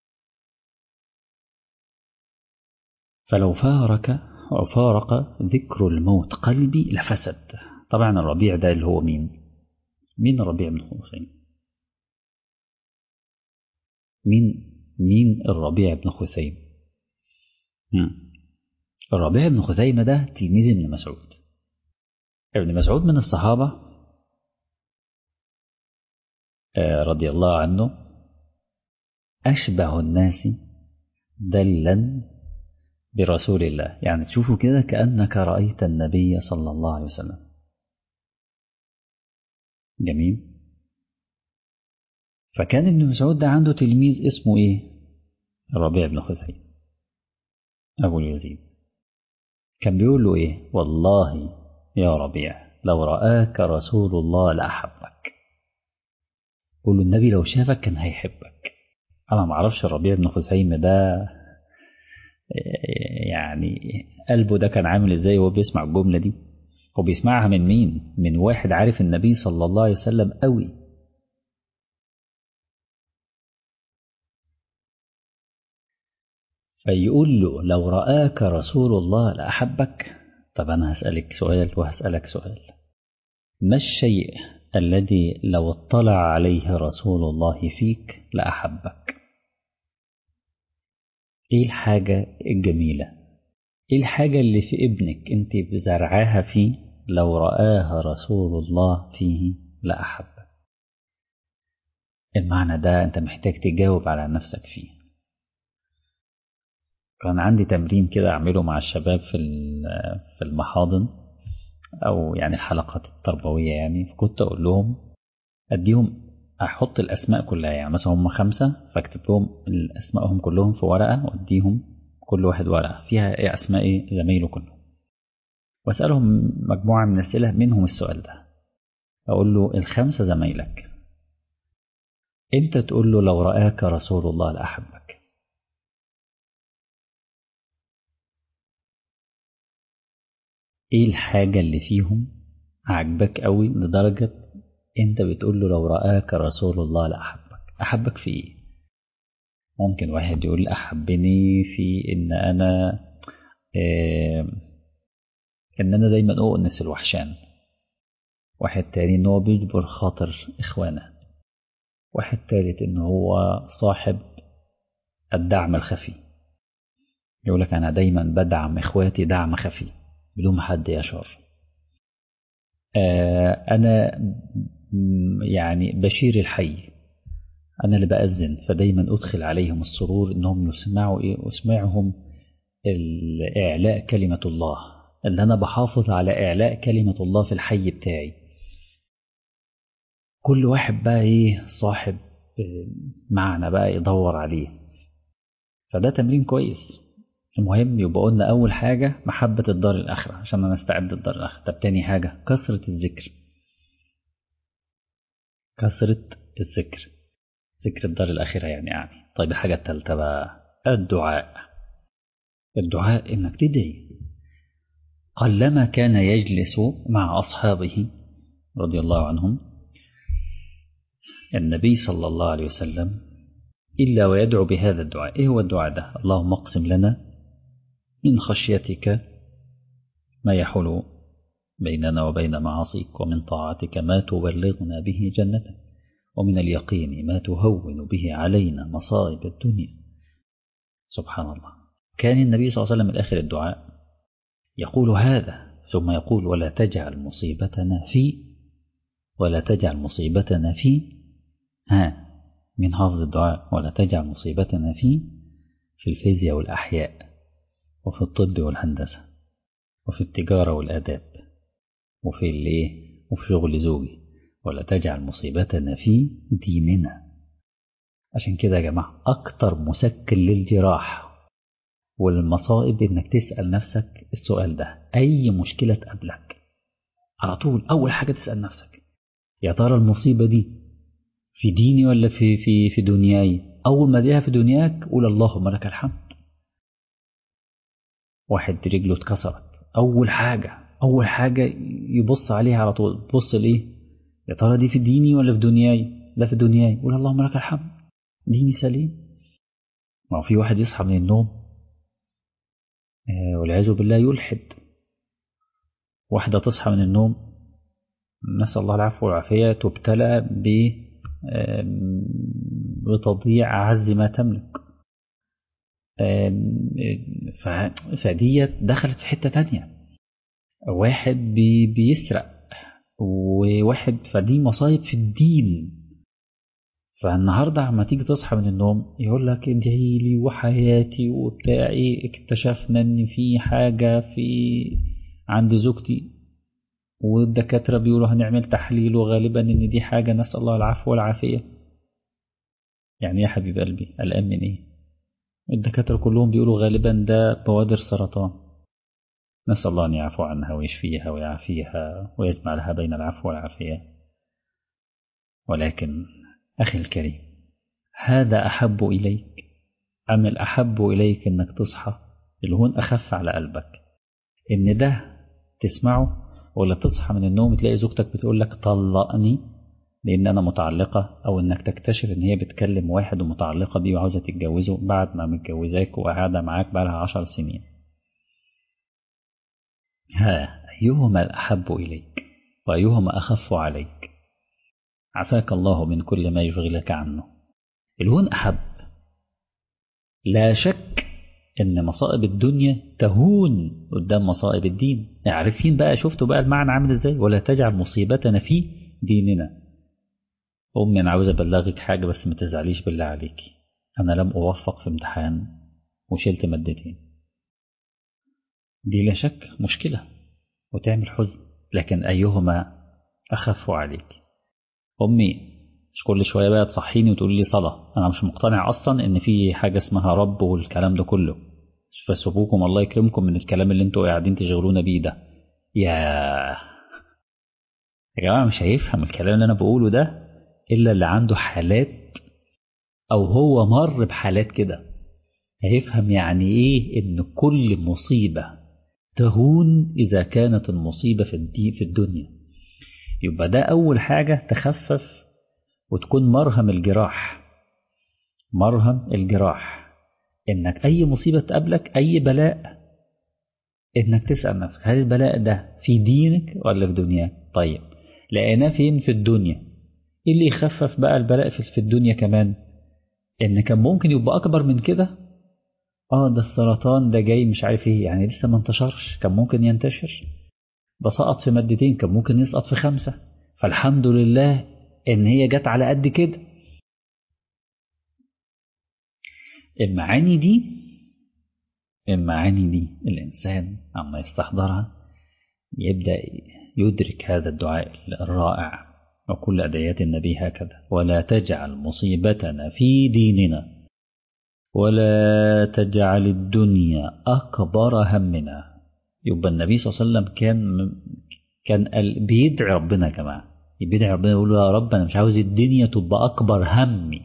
فلو فارق او فارق ذكر الموت قلبي لفسد طبعا الربيع ده اللي هو مين مين الربيع بن خثيم مين مين الربيع بن خثيم الربيع بن خثيمة ده تلميذ ابن مسعود ابن مسعود من الصحابة رضي الله عنه أشبه الناس دلا برسول الله يعني تشوفه كده كأنك رأيت النبي صلى الله عليه وسلم جميل فكان ابن مسعود ده عنده تلميذ اسمه ايه الربيع بن خثيم أبو اليزيد كان بيقول له ايه والله يا ربيع لو رآك رسول الله لأحبك قول له النبي لو شافك كان هيحبك أنا ما أعرفش الربيع بن خثيم ده يعني قلبه ده كان عامل ازاي وهو بيسمع الجملة دي هو بيسمعها من مين من واحد عارف النبي صلى الله عليه وسلم قوي فيقول له لو رآك رسول الله لأحبك طب أنا هسألك سؤال وهسألك سؤال ما الشيء الذي لو اطلع عليه رسول الله فيك لأحبك ايه الحاجة الجميلة ايه الحاجة اللي في ابنك انت بزرعاها فيه لو رآها رسول الله فيه لأحبك المعنى ده انت محتاج تجاوب على نفسك فيه كان عندي تمرين كده اعمله مع الشباب في في المحاضن او يعني الحلقات التربويه يعني فكنت اقول لهم اديهم احط الاسماء كلها يعني مثلا هم خمسه فاكتب لهم اسمائهم كلهم في ورقه واديهم كل واحد ورقه فيها ايه اسماء ايه زمايله كلهم واسالهم مجموعه من الاسئله منهم السؤال ده اقول له الخمسه زمايلك امتى تقول له لو راك رسول الله لاحبك ايه الحاجة اللي فيهم عجبك قوي لدرجة انت بتقول له لو رآك رسول الله لأحبك أحبك في ايه ممكن واحد يقول أحبني في ان انا إيه ان انا دايما اؤنس الوحشان واحد تاني ان هو بيجبر خاطر اخوانه واحد تالت ان هو صاحب الدعم الخفي يقول لك انا دايما بدعم اخواتي دعم خفي بدون ما حد يشعر آه أنا يعني بشير الحي أنا اللي بأذن فدايما أدخل عليهم السرور إنهم يسمعوا إيه أسمعهم إعلاء كلمة الله اللي أنا بحافظ على إعلاء كلمة الله في الحي بتاعي كل واحد بقى إيه صاحب معنى بقى يدور عليه فده تمرين كويس المهم يبقى قلنا أول حاجة محبة الدار الآخرة عشان نستعد للدار الآخرة طب تاني حاجة كثرة الذكر كثرة الذكر ذكر الدار الآخرة يعني يعني طيب الحاجة التالتة بقى الدعاء الدعاء إنك تدعي قلما كان يجلس مع أصحابه رضي الله عنهم النبي صلى الله عليه وسلم إلا ويدعو بهذا الدعاء إيه هو الدعاء ده اللهم اقسم لنا من خشيتك ما يحول بيننا وبين معاصيك ومن طاعتك ما تبلغنا به جنتك ومن اليقين ما تهون به علينا مصائب الدنيا سبحان الله كان النبي صلى الله عليه وسلم من آخر الدعاء يقول هذا ثم يقول ولا تجعل مصيبتنا في ولا تجعل مصيبتنا في ها من حافظ الدعاء ولا تجعل مصيبتنا في في الفيزياء والأحياء وفي الطب والهندسة وفي التجارة والآداب وفي الإيه وفي شغل زوجي ولا تجعل مصيبتنا في ديننا عشان كده يا جماعة أكتر مسكن للجراح والمصائب إنك تسأل نفسك السؤال ده أي مشكلة تقابلك على طول أول حاجة تسأل نفسك يا ترى المصيبة دي في ديني ولا في في في دنياي أول ما تلاقيها في دنياك قول اللهم لك الحمد واحد رجله اتكسرت أول حاجة أول حاجة يبص عليها على طول بص لإيه يا ترى دي في ديني ولا في دنياي لا في دنياي قول اللهم لك الحمد ديني سليم ما هو في واحد يصحى من النوم آه والعياذ بالله يلحد واحدة تصحى من النوم نسأل الله العفو والعافية تبتلى ب بتضييع أعز ما تملك فديت دخلت في حتة تانية واحد بي بيسرق وواحد فدي مصايب في الدين فالنهاردة عما تيجي تصحى من النوم يقول لك ادعي لي وحياتي وبتاعي اكتشفنا ان في حاجة في عند زوجتي والدكاترة بيقولوا هنعمل تحليل وغالبا ان دي حاجة نسأل الله العفو والعافية يعني يا حبيب قلبي قلقان من ايه الدكاترة كلهم بيقولوا غالبا ده بوادر سرطان نسأل الله أن يعفو عنها ويشفيها ويعافيها ويجمع لها بين العفو والعافية ولكن أخي الكريم هذا أحب إليك أم الأحب إليك أنك تصحى اللي هون أخف على قلبك إن ده تسمعه ولا تصحى من النوم تلاقي زوجتك بتقول لك طلقني لأن أنا متعلقة أو إنك تكتشف إن هي بتكلم واحد ومتعلقة بيه وعاوزة تتجوزه بعد ما متجوزاك وقاعدة معاك بقالها عشر سنين ها أيهما الأحب إليك وأيهما أخف عليك عفاك الله من كل ما يشغلك عنه الهون أحب لا شك إن مصائب الدنيا تهون قدام مصائب الدين عارفين بقى شفتوا بقى المعنى عامل إزاي ولا تجعل مصيبتنا في ديننا أمي أنا عاوز أبلغك حاجة بس ما تزعليش بالله عليكي أنا لم أوفق في امتحان وشلت مادتين دي لا شك مشكلة وتعمل حزن لكن أيهما أخف عليك أمي مش كل شوية بقى تصحيني وتقول لي صلاة أنا مش مقتنع أصلا إن في حاجة اسمها رب والكلام ده كله فسبوكم الله يكرمكم من الكلام اللي انتوا قاعدين تشغلونا بيه ده يا يا جماعة مش هيفهم الكلام اللي أنا بقوله ده إلا اللي عنده حالات أو هو مر بحالات كده هيفهم يعني إيه إن كل مصيبة تهون إذا كانت المصيبة في الدي في الدنيا يبقى ده أول حاجة تخفف وتكون مرهم الجراح مرهم الجراح إنك أي مصيبة تقابلك أي بلاء إنك تسأل نفسك هل البلاء ده في دينك ولا في دنياك طيب لقيناه فين في الدنيا إيه اللي يخفف بقى البلاء في الدنيا كمان إن كان ممكن يبقى أكبر من كده اه ده السرطان ده جاي مش عارف ايه يعني لسه ما انتشرش كان ممكن ينتشر ده سقط في مادتين كان ممكن يسقط في خمسة فالحمد لله ان هي جت على قد كده المعاني دي المعاني دي الإنسان عما يستحضرها يبدأ يدرك هذا الدعاء الرائع وكل أدعيات النبي هكذا ولا تجعل مصيبتنا في ديننا ولا تجعل الدنيا أكبر همنا يبقى النبي صلى الله عليه وسلم كان كان بيدعي ربنا يا جماعة بيدعي ربنا يقول له يا رب أنا مش عاوز الدنيا تبقى أكبر همي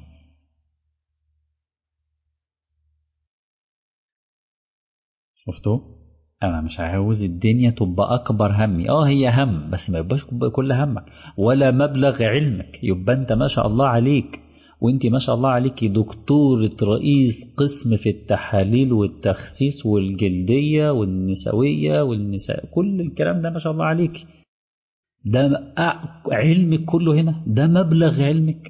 شفتوا أنا مش عاوز الدنيا تبقى أكبر همي آه هي هم بس ما يبقاش كل همك ولا مبلغ علمك يبقى أنت ما شاء الله عليك وانت ما شاء الله عليكي دكتورة رئيس قسم في التحاليل والتخسيس والجلدية والنسوية والنساء كل الكلام ده ما شاء الله عليكي ده علمك كله هنا ده مبلغ علمك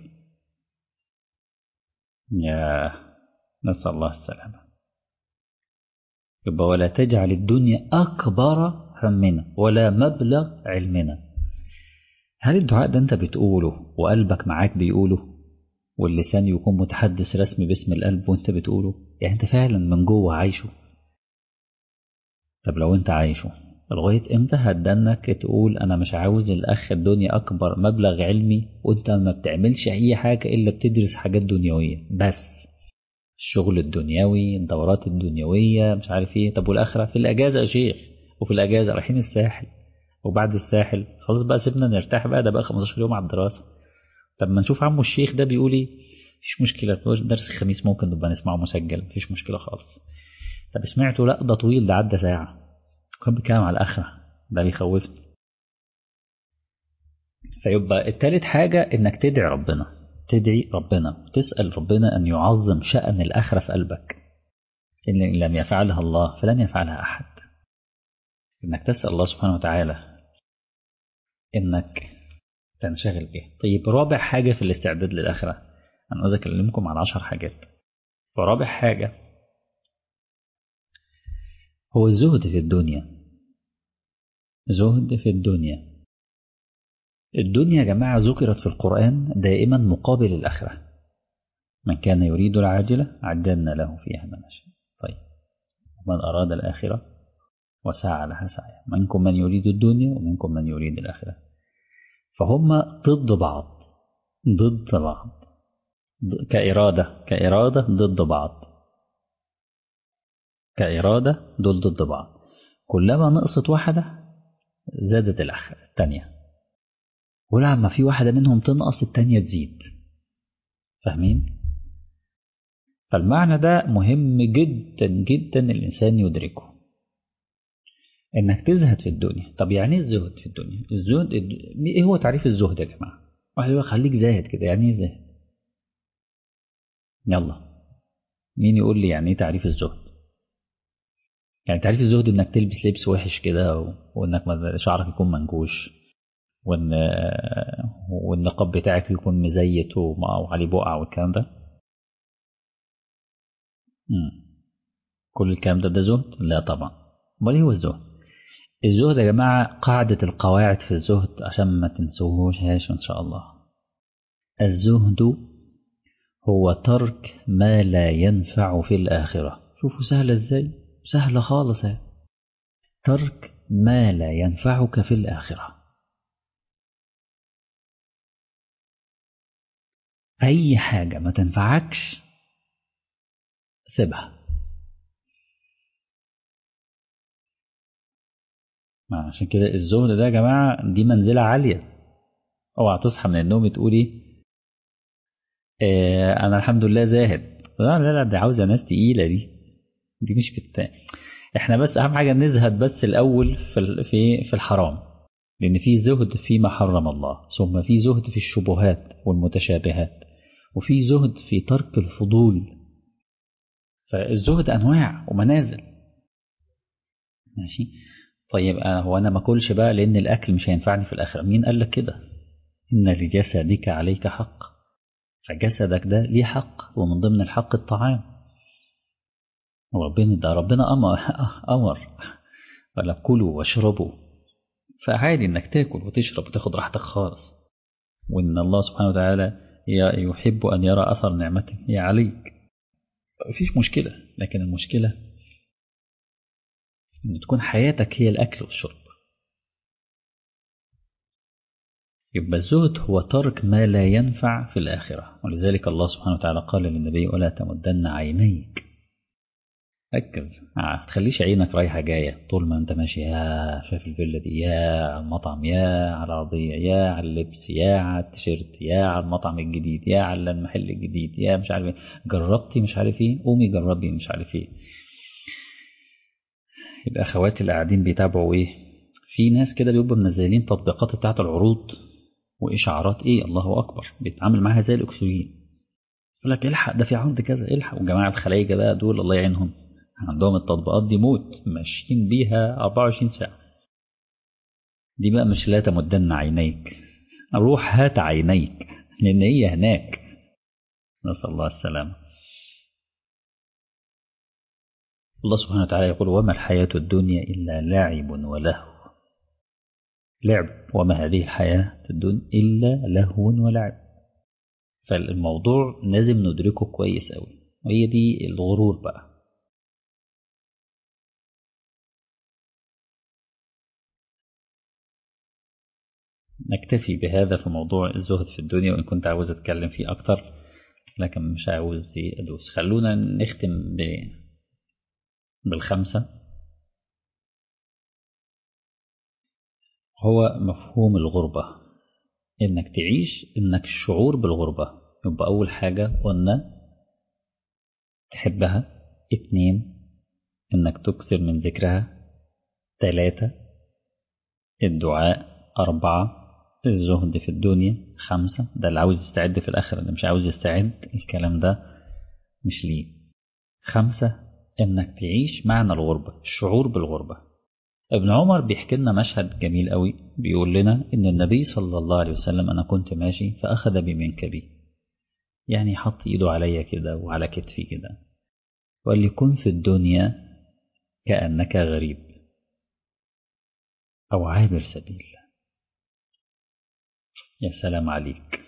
يا نسأل الله السلامة يبقى ولا تجعل الدنيا أكبر همنا ولا مبلغ علمنا هل الدعاء ده أنت بتقوله وقلبك معاك بيقوله واللسان يكون متحدث رسمي باسم القلب وانت بتقوله يعني انت فعلا من جوه عايشه طب لو انت عايشه لغاية امتى هتدنك تقول انا مش عاوز الاخ الدنيا اكبر مبلغ علمي وانت ما بتعملش اي حاجة الا بتدرس حاجات دنيوية بس الشغل الدنيوي الدورات الدنيوية مش عارف ايه طب والاخرة في الاجازة يا شيخ وفي الاجازة رايحين الساحل وبعد الساحل خلاص بقى سيبنا نرتاح بقى ده بقى 15 يوم على الدراسة طب ما نشوف عمو الشيخ ده بيقول ايه مفيش مشكلة درس الخميس ممكن نبقى نسمعه مسجل مفيش مشكلة خالص طب سمعته لا ده طويل ده عدى ساعة كان بيتكلم على الآخرة ده بيخوفني فيبقى التالت حاجة إنك تدعي ربنا تدعي ربنا وتسأل ربنا أن يعظم شأن الآخرة في قلبك إن لم يفعلها الله فلن يفعلها أحد إنك تسأل الله سبحانه وتعالى إنك تنشغل بيه طيب رابع حاجة في الاستعداد للآخرة أنا عاوز أكلمكم عن عشر حاجات فرابع حاجة هو الزهد في الدنيا زهد في الدنيا الدنيا يا جماعة ذكرت في القرآن دائما مقابل الآخرة من كان يريد العاجلة عجلنا له فيها ما نشاء طيب ومن أراد الآخرة وسعى لها سعيها منكم من يريد الدنيا ومنكم من يريد الآخرة فهم ضد بعض ضد بعض كإرادة كإرادة ضد بعض كإرادة دول ضد بعض كلما نقصت واحدة زادت الآخرة التانية ولما في واحدة منهم تنقص التانية تزيد فاهمين؟ فالمعنى ده مهم جدا جدا الإنسان يدركه إنك تزهد في الدنيا طب يعني إيه الزهد في الدنيا؟ الزهد إيه هو تعريف الزهد يا جماعة؟ واحد يقول خليك زاهد كده يعني إيه زاهد؟ يلا مين يقول لي يعني إيه تعريف الزهد؟ يعني تعريف الزهد انك تلبس لبس وحش كده وانك شعرك يكون منكوش وان والنقاب بتاعك يكون مزيت وعليه بقع والكلام ده مم. كل الكلام ده ده زهد لا طبعا امال ايه هو الزهد الزهد يا جماعه قاعده القواعد في الزهد عشان ما تنسوهوش هاش ان شاء الله الزهد هو ترك ما لا ينفع في الاخره شوفوا سهله ازاي سهلة خالص ترك ما لا ينفعك في الآخرة أي حاجة ما تنفعكش سيبها عشان كده الزهد ده يا جماعة دي منزلة عالية اوعى تصحى من النوم تقولي اه أنا الحمد لله زاهد لا لا لا دي عاوزة ناس تقيلة دي دي مش بت... احنا بس اهم حاجه نزهد بس الاول في في في الحرام لان في زهد فيما حرم الله ثم في زهد في الشبهات والمتشابهات وفي زهد في ترك الفضول فالزهد انواع ومنازل ماشي طيب هو انا ما اكلش بقى لان الاكل مش هينفعني في الاخره مين قال لك كده ان لجسدك عليك حق فجسدك ده ليه حق ومن ضمن الحق الطعام وربنا ده ربنا أمر أمر ولا كلوا واشربوا فعادي إنك تاكل وتشرب وتاخد راحتك خالص وإن الله سبحانه وتعالى يحب أن يرى أثر نعمته عليك مفيش مشكلة لكن المشكلة إن تكون حياتك هي الأكل والشرب يبقى الزهد هو ترك ما لا ينفع في الآخرة ولذلك الله سبحانه وتعالى قال للنبي ولا تمدن عينيك ركز ما تخليش عينك رايحة جاية طول ما انت ماشي يا شايف الفيلا دي يا على المطعم يا على العربية يا على اللبس يا على التيشيرت يا على المطعم الجديد يا على المحل الجديد يا مش عارف ايه جربتي مش عارف ايه قومي جربي مش عارف ايه الاخوات اللي قاعدين بيتابعوا ايه في ناس كده بيبقوا منزلين تطبيقات بتاعت العروض واشعارات ايه الله اكبر بيتعامل معاها زي الاكسجين يقول لك الحق ده في عرض كذا الحق وجماعه الخلايجه بقى دول الله يعينهم عندهم التطبيقات دي موت ماشيين بيها 24 ساعة دي بقى مش لا تمدن عينيك روح هات عينيك لأن هي هناك نسأل الله السلامة الله سبحانه وتعالى يقول وما الحياة الدنيا إلا لاعب ولهو لعب وما هذه الحياة الدنيا إلا لهو ولعب فالموضوع لازم ندركه كويس أوي وهي دي الغرور بقى نكتفي بهذا في موضوع الزهد في الدنيا وإن كنت عاوز أتكلم فيه أكتر لكن مش عاوز أدوس خلونا نختم ب... بالخمسة هو مفهوم الغربة إنك تعيش إنك الشعور بالغربة يبقى أول حاجة قلنا تحبها اتنين إنك تكثر من ذكرها تلاتة الدعاء أربعة الزهد في الدنيا خمسة ده اللي عاوز يستعد في الآخر اللي مش عاوز يستعد الكلام ده مش ليه خمسة إنك تعيش معنى الغربة الشعور بالغربة ابن عمر بيحكي لنا مشهد جميل قوي بيقول لنا إن النبي صلى الله عليه وسلم أنا كنت ماشي فأخذ بمنكبي يعني حط إيده عليا كده وعلى كتفي كده وقال لي كن في الدنيا كأنك غريب أو عابر سبيل يا سلام عليك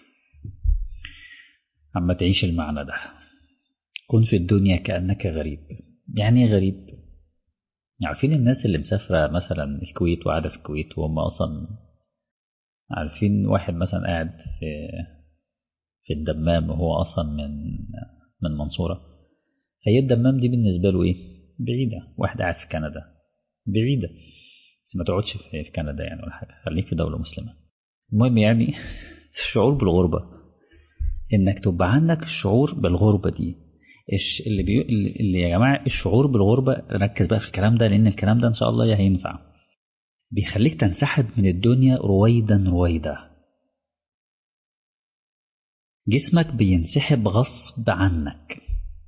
عما تعيش المعنى ده كن في الدنيا كأنك غريب يعني ايه غريب عارفين الناس اللي مسافرة مثلا الكويت وقاعدة في الكويت وهم أصلا عارفين واحد مثلا قاعد في في الدمام وهو أصلا من من منصورة هي الدمام دي بالنسبة له إيه؟ بعيدة واحد قاعد في كندا بعيدة بس ما تقعدش في كندا يعني ولا حاجة خليك في دولة مسلمة المهم يعني الشعور بالغربة إنك تبقى عندك الشعور بالغربة دي إيش اللي, بي... اللي يا جماعة الشعور بالغربة ركز بقى في الكلام ده لأن الكلام ده إن شاء الله هينفع بيخليك تنسحب من الدنيا رويدا رويدا جسمك بينسحب غصب عنك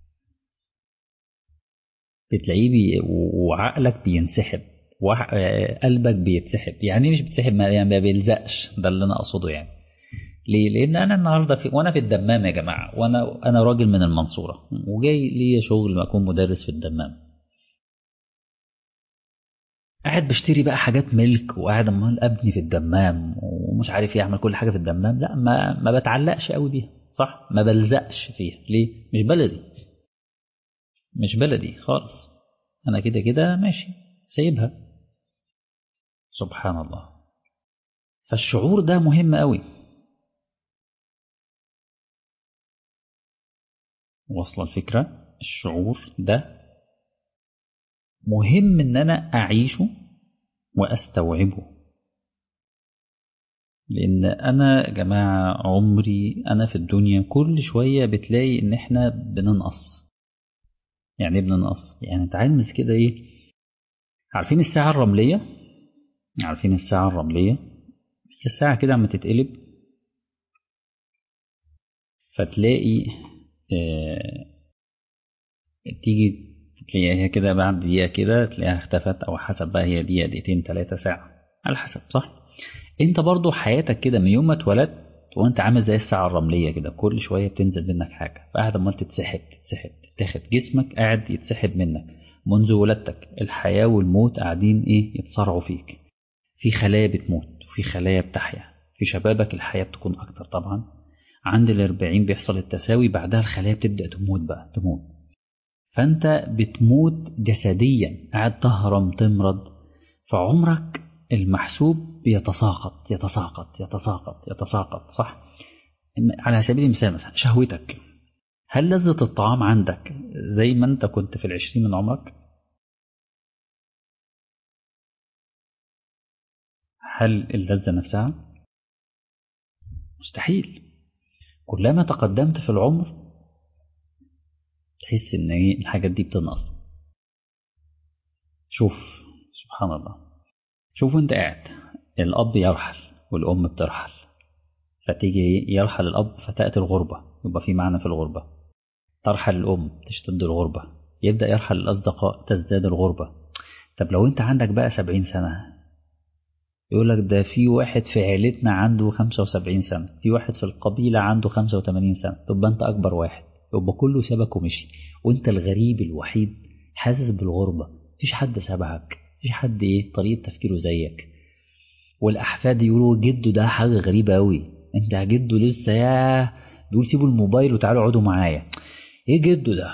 بتلاقيه بي... وعقلك بينسحب وقلبك بيتسحب يعني مش بيتسحب يعني ما بيلزقش ده اللي انا اقصده يعني ليه لان انا النهارده في وانا في الدمام يا جماعه وانا انا راجل من المنصوره وجاي ليا شغل اكون مدرس في الدمام قاعد بشتري بقى حاجات ملك وقاعد امال ابني في الدمام ومش عارف ايه اعمل كل حاجه في الدمام لا ما ما بتعلقش قوي بيها صح ما بلزقش فيها ليه مش بلدي مش بلدي خالص انا كده كده ماشي سايبها سبحان الله فالشعور ده مهم قوي وصل الفكرة الشعور ده مهم ان انا اعيشه واستوعبه لان انا يا جماعة عمري انا في الدنيا كل شوية بتلاقي ان احنا بننقص يعني ايه بننقص يعني تعال نمس كده ايه عارفين الساعة الرملية عارفين الساعة الرملية هي الساعة كده عم تتقلب فتلاقي اه تيجي تلاقيها كده بعد دقيقة كده تلاقيها اختفت أو حسب بقى هي دقيقة دقيقتين تلاتة ساعة على حسب صح انت برضو حياتك كده من يوم ما اتولدت وانت عامل زي الساعة الرملية كده كل شوية بتنزل منك حاجة فقاعد امال تتسحب تتسحب تتاخد جسمك قاعد يتسحب منك منذ ولادتك الحياة والموت قاعدين ايه يتصارعوا فيك في خلايا بتموت وفي خلايا بتحيا في شبابك الحياة بتكون أكتر طبعا عند الأربعين بيحصل التساوي بعدها الخلايا بتبدأ تموت بقى تموت فأنت بتموت جسديا قاعد تهرم تمرض فعمرك المحسوب بيتساقط يتساقط يتساقط يتساقط صح على سبيل المثال مثلا شهوتك هل لذة الطعام عندك زي ما انت كنت في العشرين من عمرك هل اللذة نفسها مستحيل كلما تقدمت في العمر تحس ان ايه الحاجات دي بتنقص شوف سبحان الله شوف انت قاعد الاب يرحل والام بترحل فتيجي يرحل الاب فتاتي الغربه يبقى في معنى في الغربه ترحل الام تشتد الغربه يبدا يرحل الاصدقاء تزداد الغربه طب لو انت عندك بقى سبعين سنه يقول لك ده في واحد في عيلتنا عنده 75 سنة في واحد في القبيلة عنده 85 سنة تبقى أنت أكبر واحد يبقى كله سابك ومشي وأنت الغريب الوحيد حاسس بالغربة مفيش حد سابك مفيش حد إيه طريقة تفكيره زيك والأحفاد يقولوا جده ده حاجة غريبة أوي أنت جده لسه يا بيقول سيبوا الموبايل وتعالوا اقعدوا معايا ايه جده ده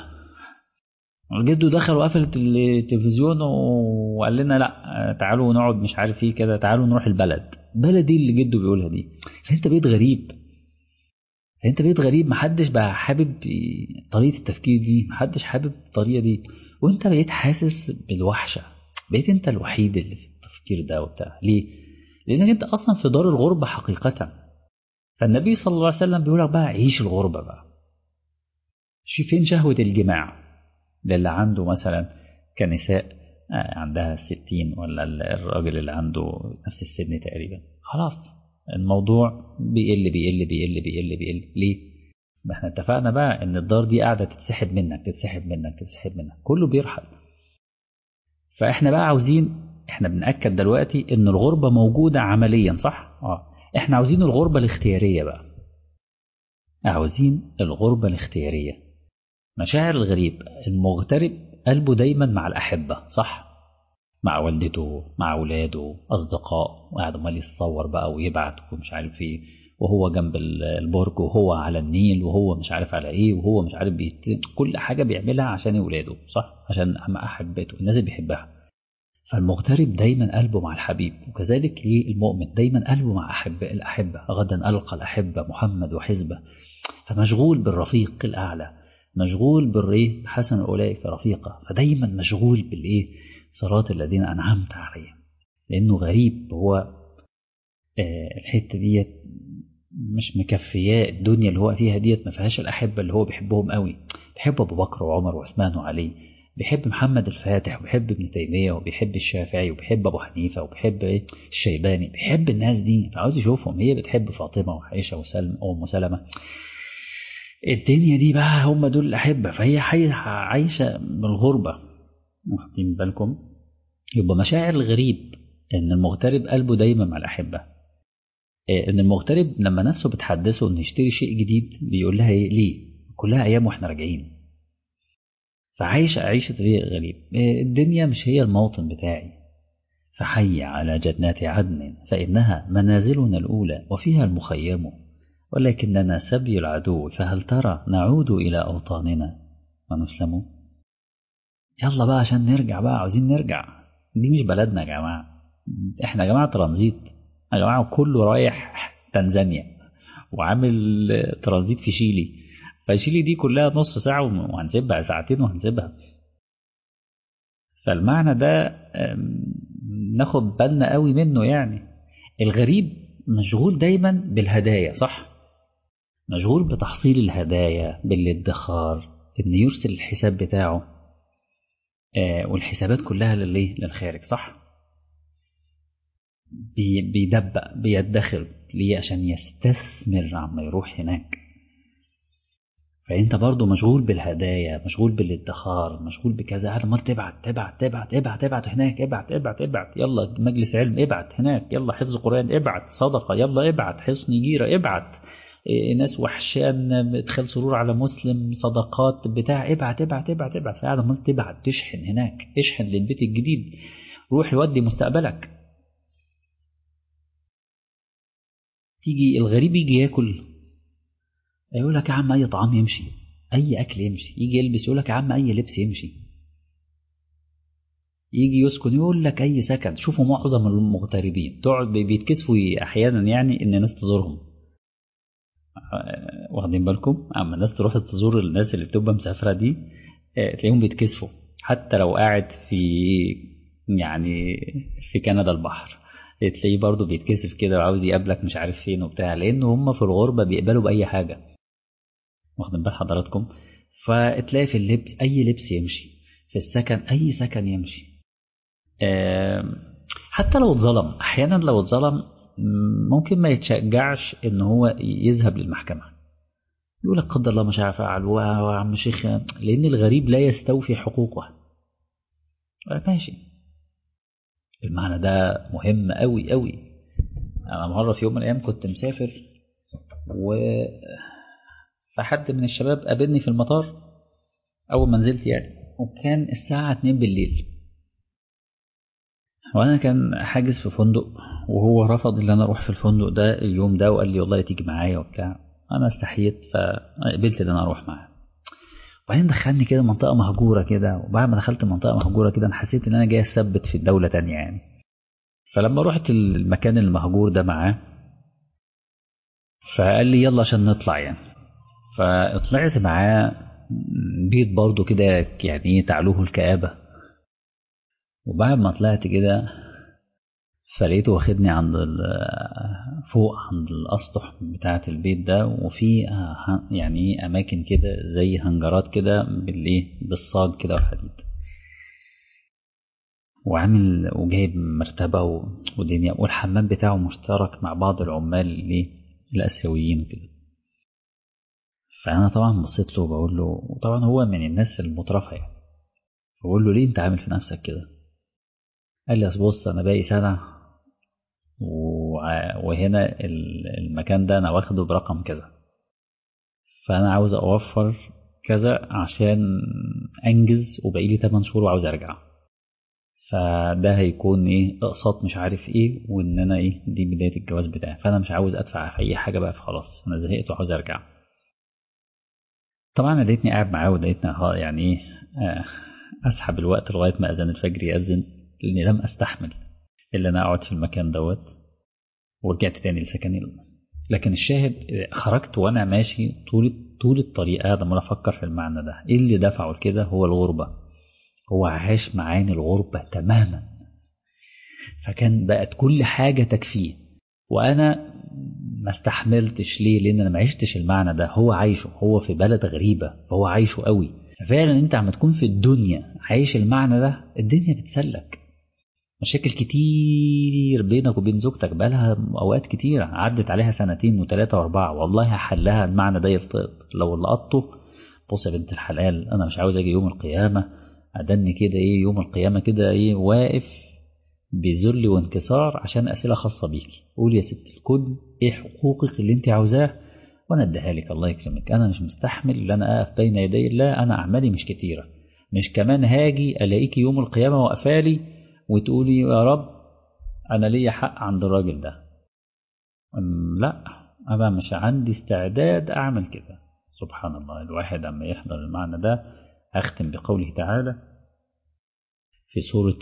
جده دخل وقفل التلفزيون وقال لنا لا تعالوا نقعد مش عارف ايه كده تعالوا نروح البلد بلد ايه اللي جده بيقولها دي فانت بقيت غريب فانت بقيت غريب محدش بقى حابب طريقه التفكير دي محدش حابب الطريقه دي وانت بقيت حاسس بالوحشه بقيت انت الوحيد اللي في التفكير ده وبتاع ليه لانك انت اصلا في دار الغربه حقيقه فالنبي صلى الله عليه وسلم بيقول لك بقى عيش الغربه بقى شوف فين شهوه الجماع للي عنده مثلا كنساء عندها الستين ولا الراجل اللي عنده نفس السن تقريبا خلاص الموضوع بيقل بيقل بيقل بيقل بيقل ليه؟ ما احنا اتفقنا بقى ان الدار دي قاعده تتسحب منك تتسحب منك تتسحب منك كله بيرحل فاحنا بقى عاوزين احنا بنأكد دلوقتي ان الغربة موجودة عمليا صح؟ اه احنا عاوزين الغربة الاختيارية بقى عاوزين الغربة الاختيارية مشاعر الغريب المغترب قلبه دايما مع الأحبة صح؟ مع والدته مع أولاده أصدقاء وقاعد عمال يتصور بقى ويبعت ومش عارف ايه وهو جنب البرج وهو على النيل وهو مش عارف على ايه وهو مش عارف بيت... كل حاجة بيعملها عشان اولاده صح؟ عشان أحبته الناس اللي بيحبها فالمغترب دايما قلبه مع الحبيب وكذلك المؤمن دايما قلبه مع أحبة الأحبة غدا ألقى الأحبة محمد وحزبه فمشغول بالرفيق الأعلى مشغول بالريه حسن أولئك رفيقة فدايما مشغول بالإيه صراط الذين أنعمت عليهم لأنه غريب هو آه الحتة ديت مش مكفياه الدنيا اللي هو فيها ديت ما فيهاش الأحبة اللي هو بيحبهم قوي بيحب أبو بكر وعمر وعثمان وعلي بيحب محمد الفاتح وبيحب ابن تيمية وبيحب الشافعي وبيحب أبو حنيفة وبيحب إيه الشيباني بيحب الناس دي فعاوز يشوفهم هي بتحب فاطمة وعائشة وسلم وأم سلمة الدنيا دي بقى هم دول الأحبة فهي عايشة بالغربة واخدين بالكم يبقى مشاعر الغريب إن المغترب قلبه دايما مع الأحبة إن المغترب لما نفسه بتحدثه إنه يشتري شيء جديد بيقول لها إيه ليه؟ كلها أيام وإحنا راجعين فعايش عيشة غريب الدنيا مش هي الموطن بتاعي فحي على جنات عدن فإنها منازلنا الأولى وفيها المخيم ولكننا سبي العدو فهل ترى نعود إلى أوطاننا ونسلم يلا بقى عشان نرجع بقى عاوزين نرجع دي مش بلدنا يا جماعة احنا يا جماعة ترانزيت يا جماعة كله رايح تنزانيا وعامل ترانزيت في شيلي فشيلي دي كلها نص ساعة وهنسيبها ساعتين وهنسيبها فالمعنى ده ناخد بالنا قوي منه يعني الغريب مشغول دايما بالهدايا صح مشغول بتحصيل الهدايا بالادخار ان يرسل الحساب بتاعه والحسابات كلها لليه للخارج صح بيدبق بيدخر ليه عشان يستثمر عما يروح هناك فانت برضو مشغول بالهدايا مشغول بالادخار مشغول بكذا هذا مره تبعت تبعت تبعت ابعت ابعت هناك ابعت ابعت ابعت يلا مجلس علم ابعت هناك يلا حفظ قران ابعت صدقه يلا ابعت حصن جيره ابعت إيه ناس وحشان ادخال سرور على مسلم صدقات بتاع ابعت ابعت ابعت ابعت فقاعد عمال تبعت تشحن هناك اشحن للبيت الجديد روح يودي مستقبلك تيجي الغريب يجي ياكل يقول لك يا عم اي طعام يمشي اي اكل يمشي يجي يلبس يقول لك يا عم اي لبس يمشي يجي يسكن يقول لك اي سكن شوفوا معظم المغتربين تقعد بيتكسفوا احيانا يعني ان الناس تزورهم واخدين بالكم اما الناس تروح تزور الناس اللي بتبقى مسافره دي تلاقيهم بيتكسفوا حتى لو قاعد في يعني في كندا البحر تلاقيه برضه بيتكسف كده وعاوز يقابلك مش عارف فين وبتاع لان هم في الغربه بيقبلوا باي حاجه واخدين بال حضراتكم فتلاقي في اللبس اي لبس يمشي في السكن اي سكن يمشي حتى لو اتظلم احيانا لو اتظلم ممكن ما يتشجعش ان هو يذهب للمحكمه يقول لك قدر الله ما شاء فعل وعم شيخ لان الغريب لا يستوفي حقوقه ماشي المعنى ده مهم قوي قوي انا مره في يوم من الايام كنت مسافر و فحد من الشباب قابلني في المطار اول ما نزلت يعني وكان الساعه 2 بالليل وانا كان حاجز في فندق وهو رفض ان انا اروح في الفندق ده اليوم ده وقال لي والله تيجي معايا وبتاع انا استحيت فقبلت ان انا اروح معاه وبعدين دخلني كده منطقة مهجورة كده وبعد ما دخلت منطقة مهجورة كده أنا حسيت إن أنا جاي أثبت في الدولة تانية يعني فلما رحت المكان المهجور ده معاه فقال لي يلا عشان نطلع يعني فطلعت معاه بيت برضه كده يعني ايه تعلوه الكآبة وبعد ما طلعت كده فلقيته واخدني عند فوق عند الأسطح بتاعة البيت ده وفي يعني أماكن كده زي هنجرات كده بالإيه بالصاج كده والحديد وعامل وجايب مرتبة ودنيا والحمام بتاعه مشترك مع بعض العمال اللي الآسيويين وكده فأنا طبعا بصيت له وبقول له وطبعا هو من الناس المترفة يعني فبقول له ليه أنت عامل في نفسك كده؟ قال لي أصل بص أنا باقي سنة وهنا المكان ده أنا واخده برقم كذا فأنا عاوز أوفر كذا عشان أنجز وبقيلي 8 شهور وعاوز أرجع فده هيكون ايه اقساط مش عارف ايه وان انا ايه دي بدايه الجواز بتاعي فانا مش عاوز ادفع في اي حاجه بقى فخلاص انا زهقت وعاوز ارجع طبعا لقيتني قاعد معاه ولقيتني يعني ايه اسحب الوقت لغايه ما اذان الفجر ياذن لاني لم استحمل الا انا اقعد في المكان دوت ورجعت تاني لسكني لكن الشاهد خرجت وانا ماشي طول طول الطريق قاعد عمال افكر في المعنى ده ايه اللي دفعه لكده هو الغربه هو عاش معاني الغربة تماما فكان بقت كل حاجة تكفيه وأنا ما استحملتش ليه لأن أنا ما عشتش المعنى ده هو عايشه هو في بلد غريبة فهو عايشه قوي ففعلا أنت عم تكون في الدنيا عايش المعنى ده الدنيا بتسلك مشاكل كتير بينك وبين زوجتك بقالها أوقات كتيرة عدت عليها سنتين وثلاثة وأربعة والله حلها المعنى ده يلتقط لو لقطته بص يا بنت الحلال أنا مش عاوز أجي يوم القيامة أدني كده إيه يوم القيامة كده إيه واقف بذل وانكسار عشان أسئلة خاصة بيكي قول يا ست الكل إيه حقوقك اللي أنت عاوزاه وأنا أديها لك الله يكرمك أنا مش مستحمل إن أنا أقف بين يدي الله أنا أعمالي مش كتيرة مش كمان هاجي ألاقيكي يوم القيامة واقفالي وتقولي يا رب أنا ليا حق عند الراجل ده لا أنا مش عندي استعداد أعمل كده سبحان الله الواحد أما يحضر المعنى ده أختم بقوله تعالى في سورة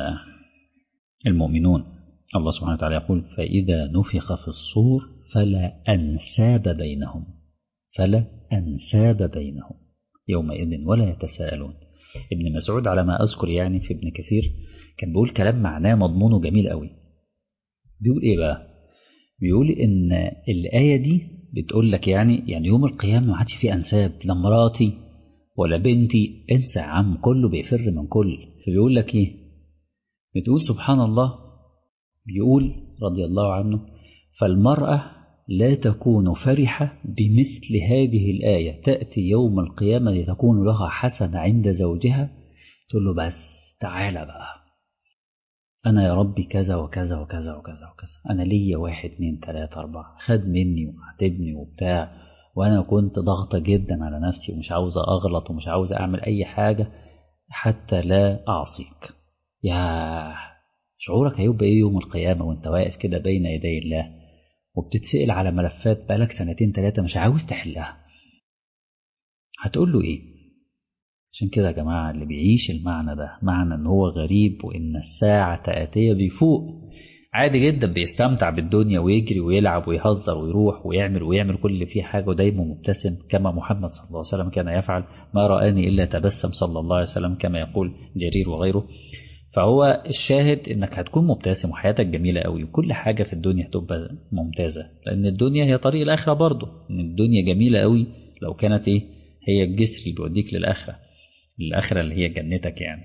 المؤمنون الله سبحانه وتعالى يقول فإذا نفخ في الصور فلا أنساب بينهم فلا أنساب بينهم يومئذ ولا يتساءلون ابن مسعود على ما أذكر يعني في ابن كثير كان بيقول كلام معناه مضمونه جميل قوي بيقول إيه بقى بيقول إن الآية دي بتقول لك يعني يعني يوم القيامة ما عادش فيه أنساب لا مراتي ولا بنتي انسى يا عم كله بيفر من كل فبيقول لك ايه بتقول سبحان الله بيقول رضي الله عنه فالمرأة لا تكون فرحة بمثل هذه الآية تأتي يوم القيامة تكون لها حسنة عند زوجها تقول له بس تعالى بقى أنا يا ربي كذا وكذا وكذا وكذا وكذا أنا ليا واحد اتنين تلاتة أربعة خد مني وعاتبني وبتاع وأنا كنت ضغطة جدا على نفسي ومش عاوزة أغلط ومش عاوزة أعمل أي حاجة حتى لا أعصيك يا شعورك هيبقى إيه يوم القيامة وأنت واقف كده بين يدي الله وبتتسأل على ملفات بقالك سنتين تلاتة مش عاوز تحلها هتقول له إيه عشان كده يا جماعة اللي بيعيش المعنى ده معنى إن هو غريب وإن الساعة آتية بيفوق عادي جدا بيستمتع بالدنيا ويجري ويلعب ويهزر ويروح ويعمل ويعمل كل اللي فيه حاجة ودايما مبتسم كما محمد صلى الله عليه وسلم كان يفعل ما رآني إلا تبسم صلى الله عليه وسلم كما يقول جرير وغيره فهو الشاهد انك هتكون مبتسم وحياتك جميلة قوي وكل حاجة في الدنيا هتبقى ممتازة لأن الدنيا هي طريق الآخرة برضه إن الدنيا جميلة قوي لو كانت إيه هي الجسر اللي بيوديك للآخرة الآخرة اللي هي جنتك يعني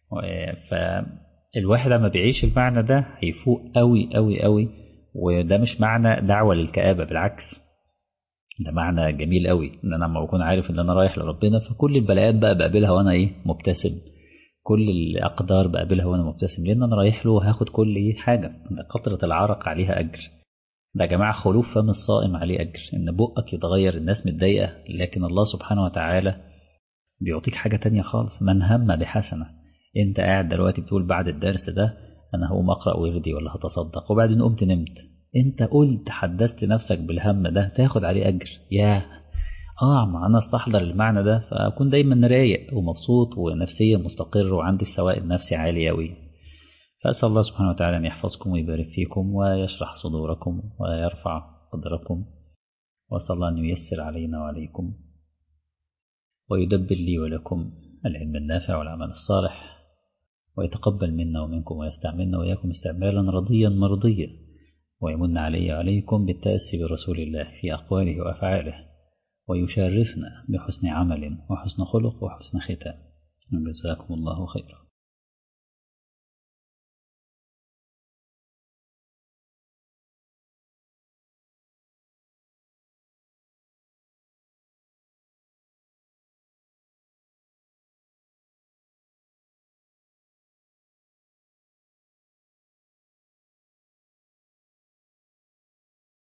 فالواحد لما بيعيش المعنى ده هيفوق قوي قوي قوي وده مش معنى دعوة للكآبة بالعكس ده معنى جميل قوي ان انا لما بكون عارف ان انا رايح لربنا فكل البلايات بقى بقابلها وانا ايه مبتسم كل الاقدار بقابلها وانا مبتسم لان انا رايح له هاخد كل ايه حاجه قطره العرق عليها اجر ده يا جماعه خلوف فم الصائم عليه اجر ان بقك يتغير الناس متضايقه لكن الله سبحانه وتعالى بيعطيك حاجه تانية خالص من هم بحسنه انت قاعد دلوقتي بتقول بعد الدرس ده انا هقوم اقرا وردي ولا هتصدق وبعدين قمت نمت انت قلت حدثت نفسك بالهم ده تاخد عليه اجر ياه اه ما انا استحضر المعنى ده فاكون دايما رايق ومبسوط ونفسيا مستقر وعندي السواء النفسي عالي أوي فأسأل الله سبحانه وتعالى أن يحفظكم ويبارك فيكم ويشرح صدوركم ويرفع قدركم وأسأل الله أن ييسر علينا وعليكم ويدبر لي ولكم العلم النافع والعمل الصالح ويتقبل منا ومنكم ويستعملنا وإياكم استعمالا رضيا مرضيا ويمن علي وعليكم بالتأسي برسول الله في أقواله وأفعاله ويشرفنا بحسن عمل وحسن خلق وحسن ختام جزاكم الله خيرا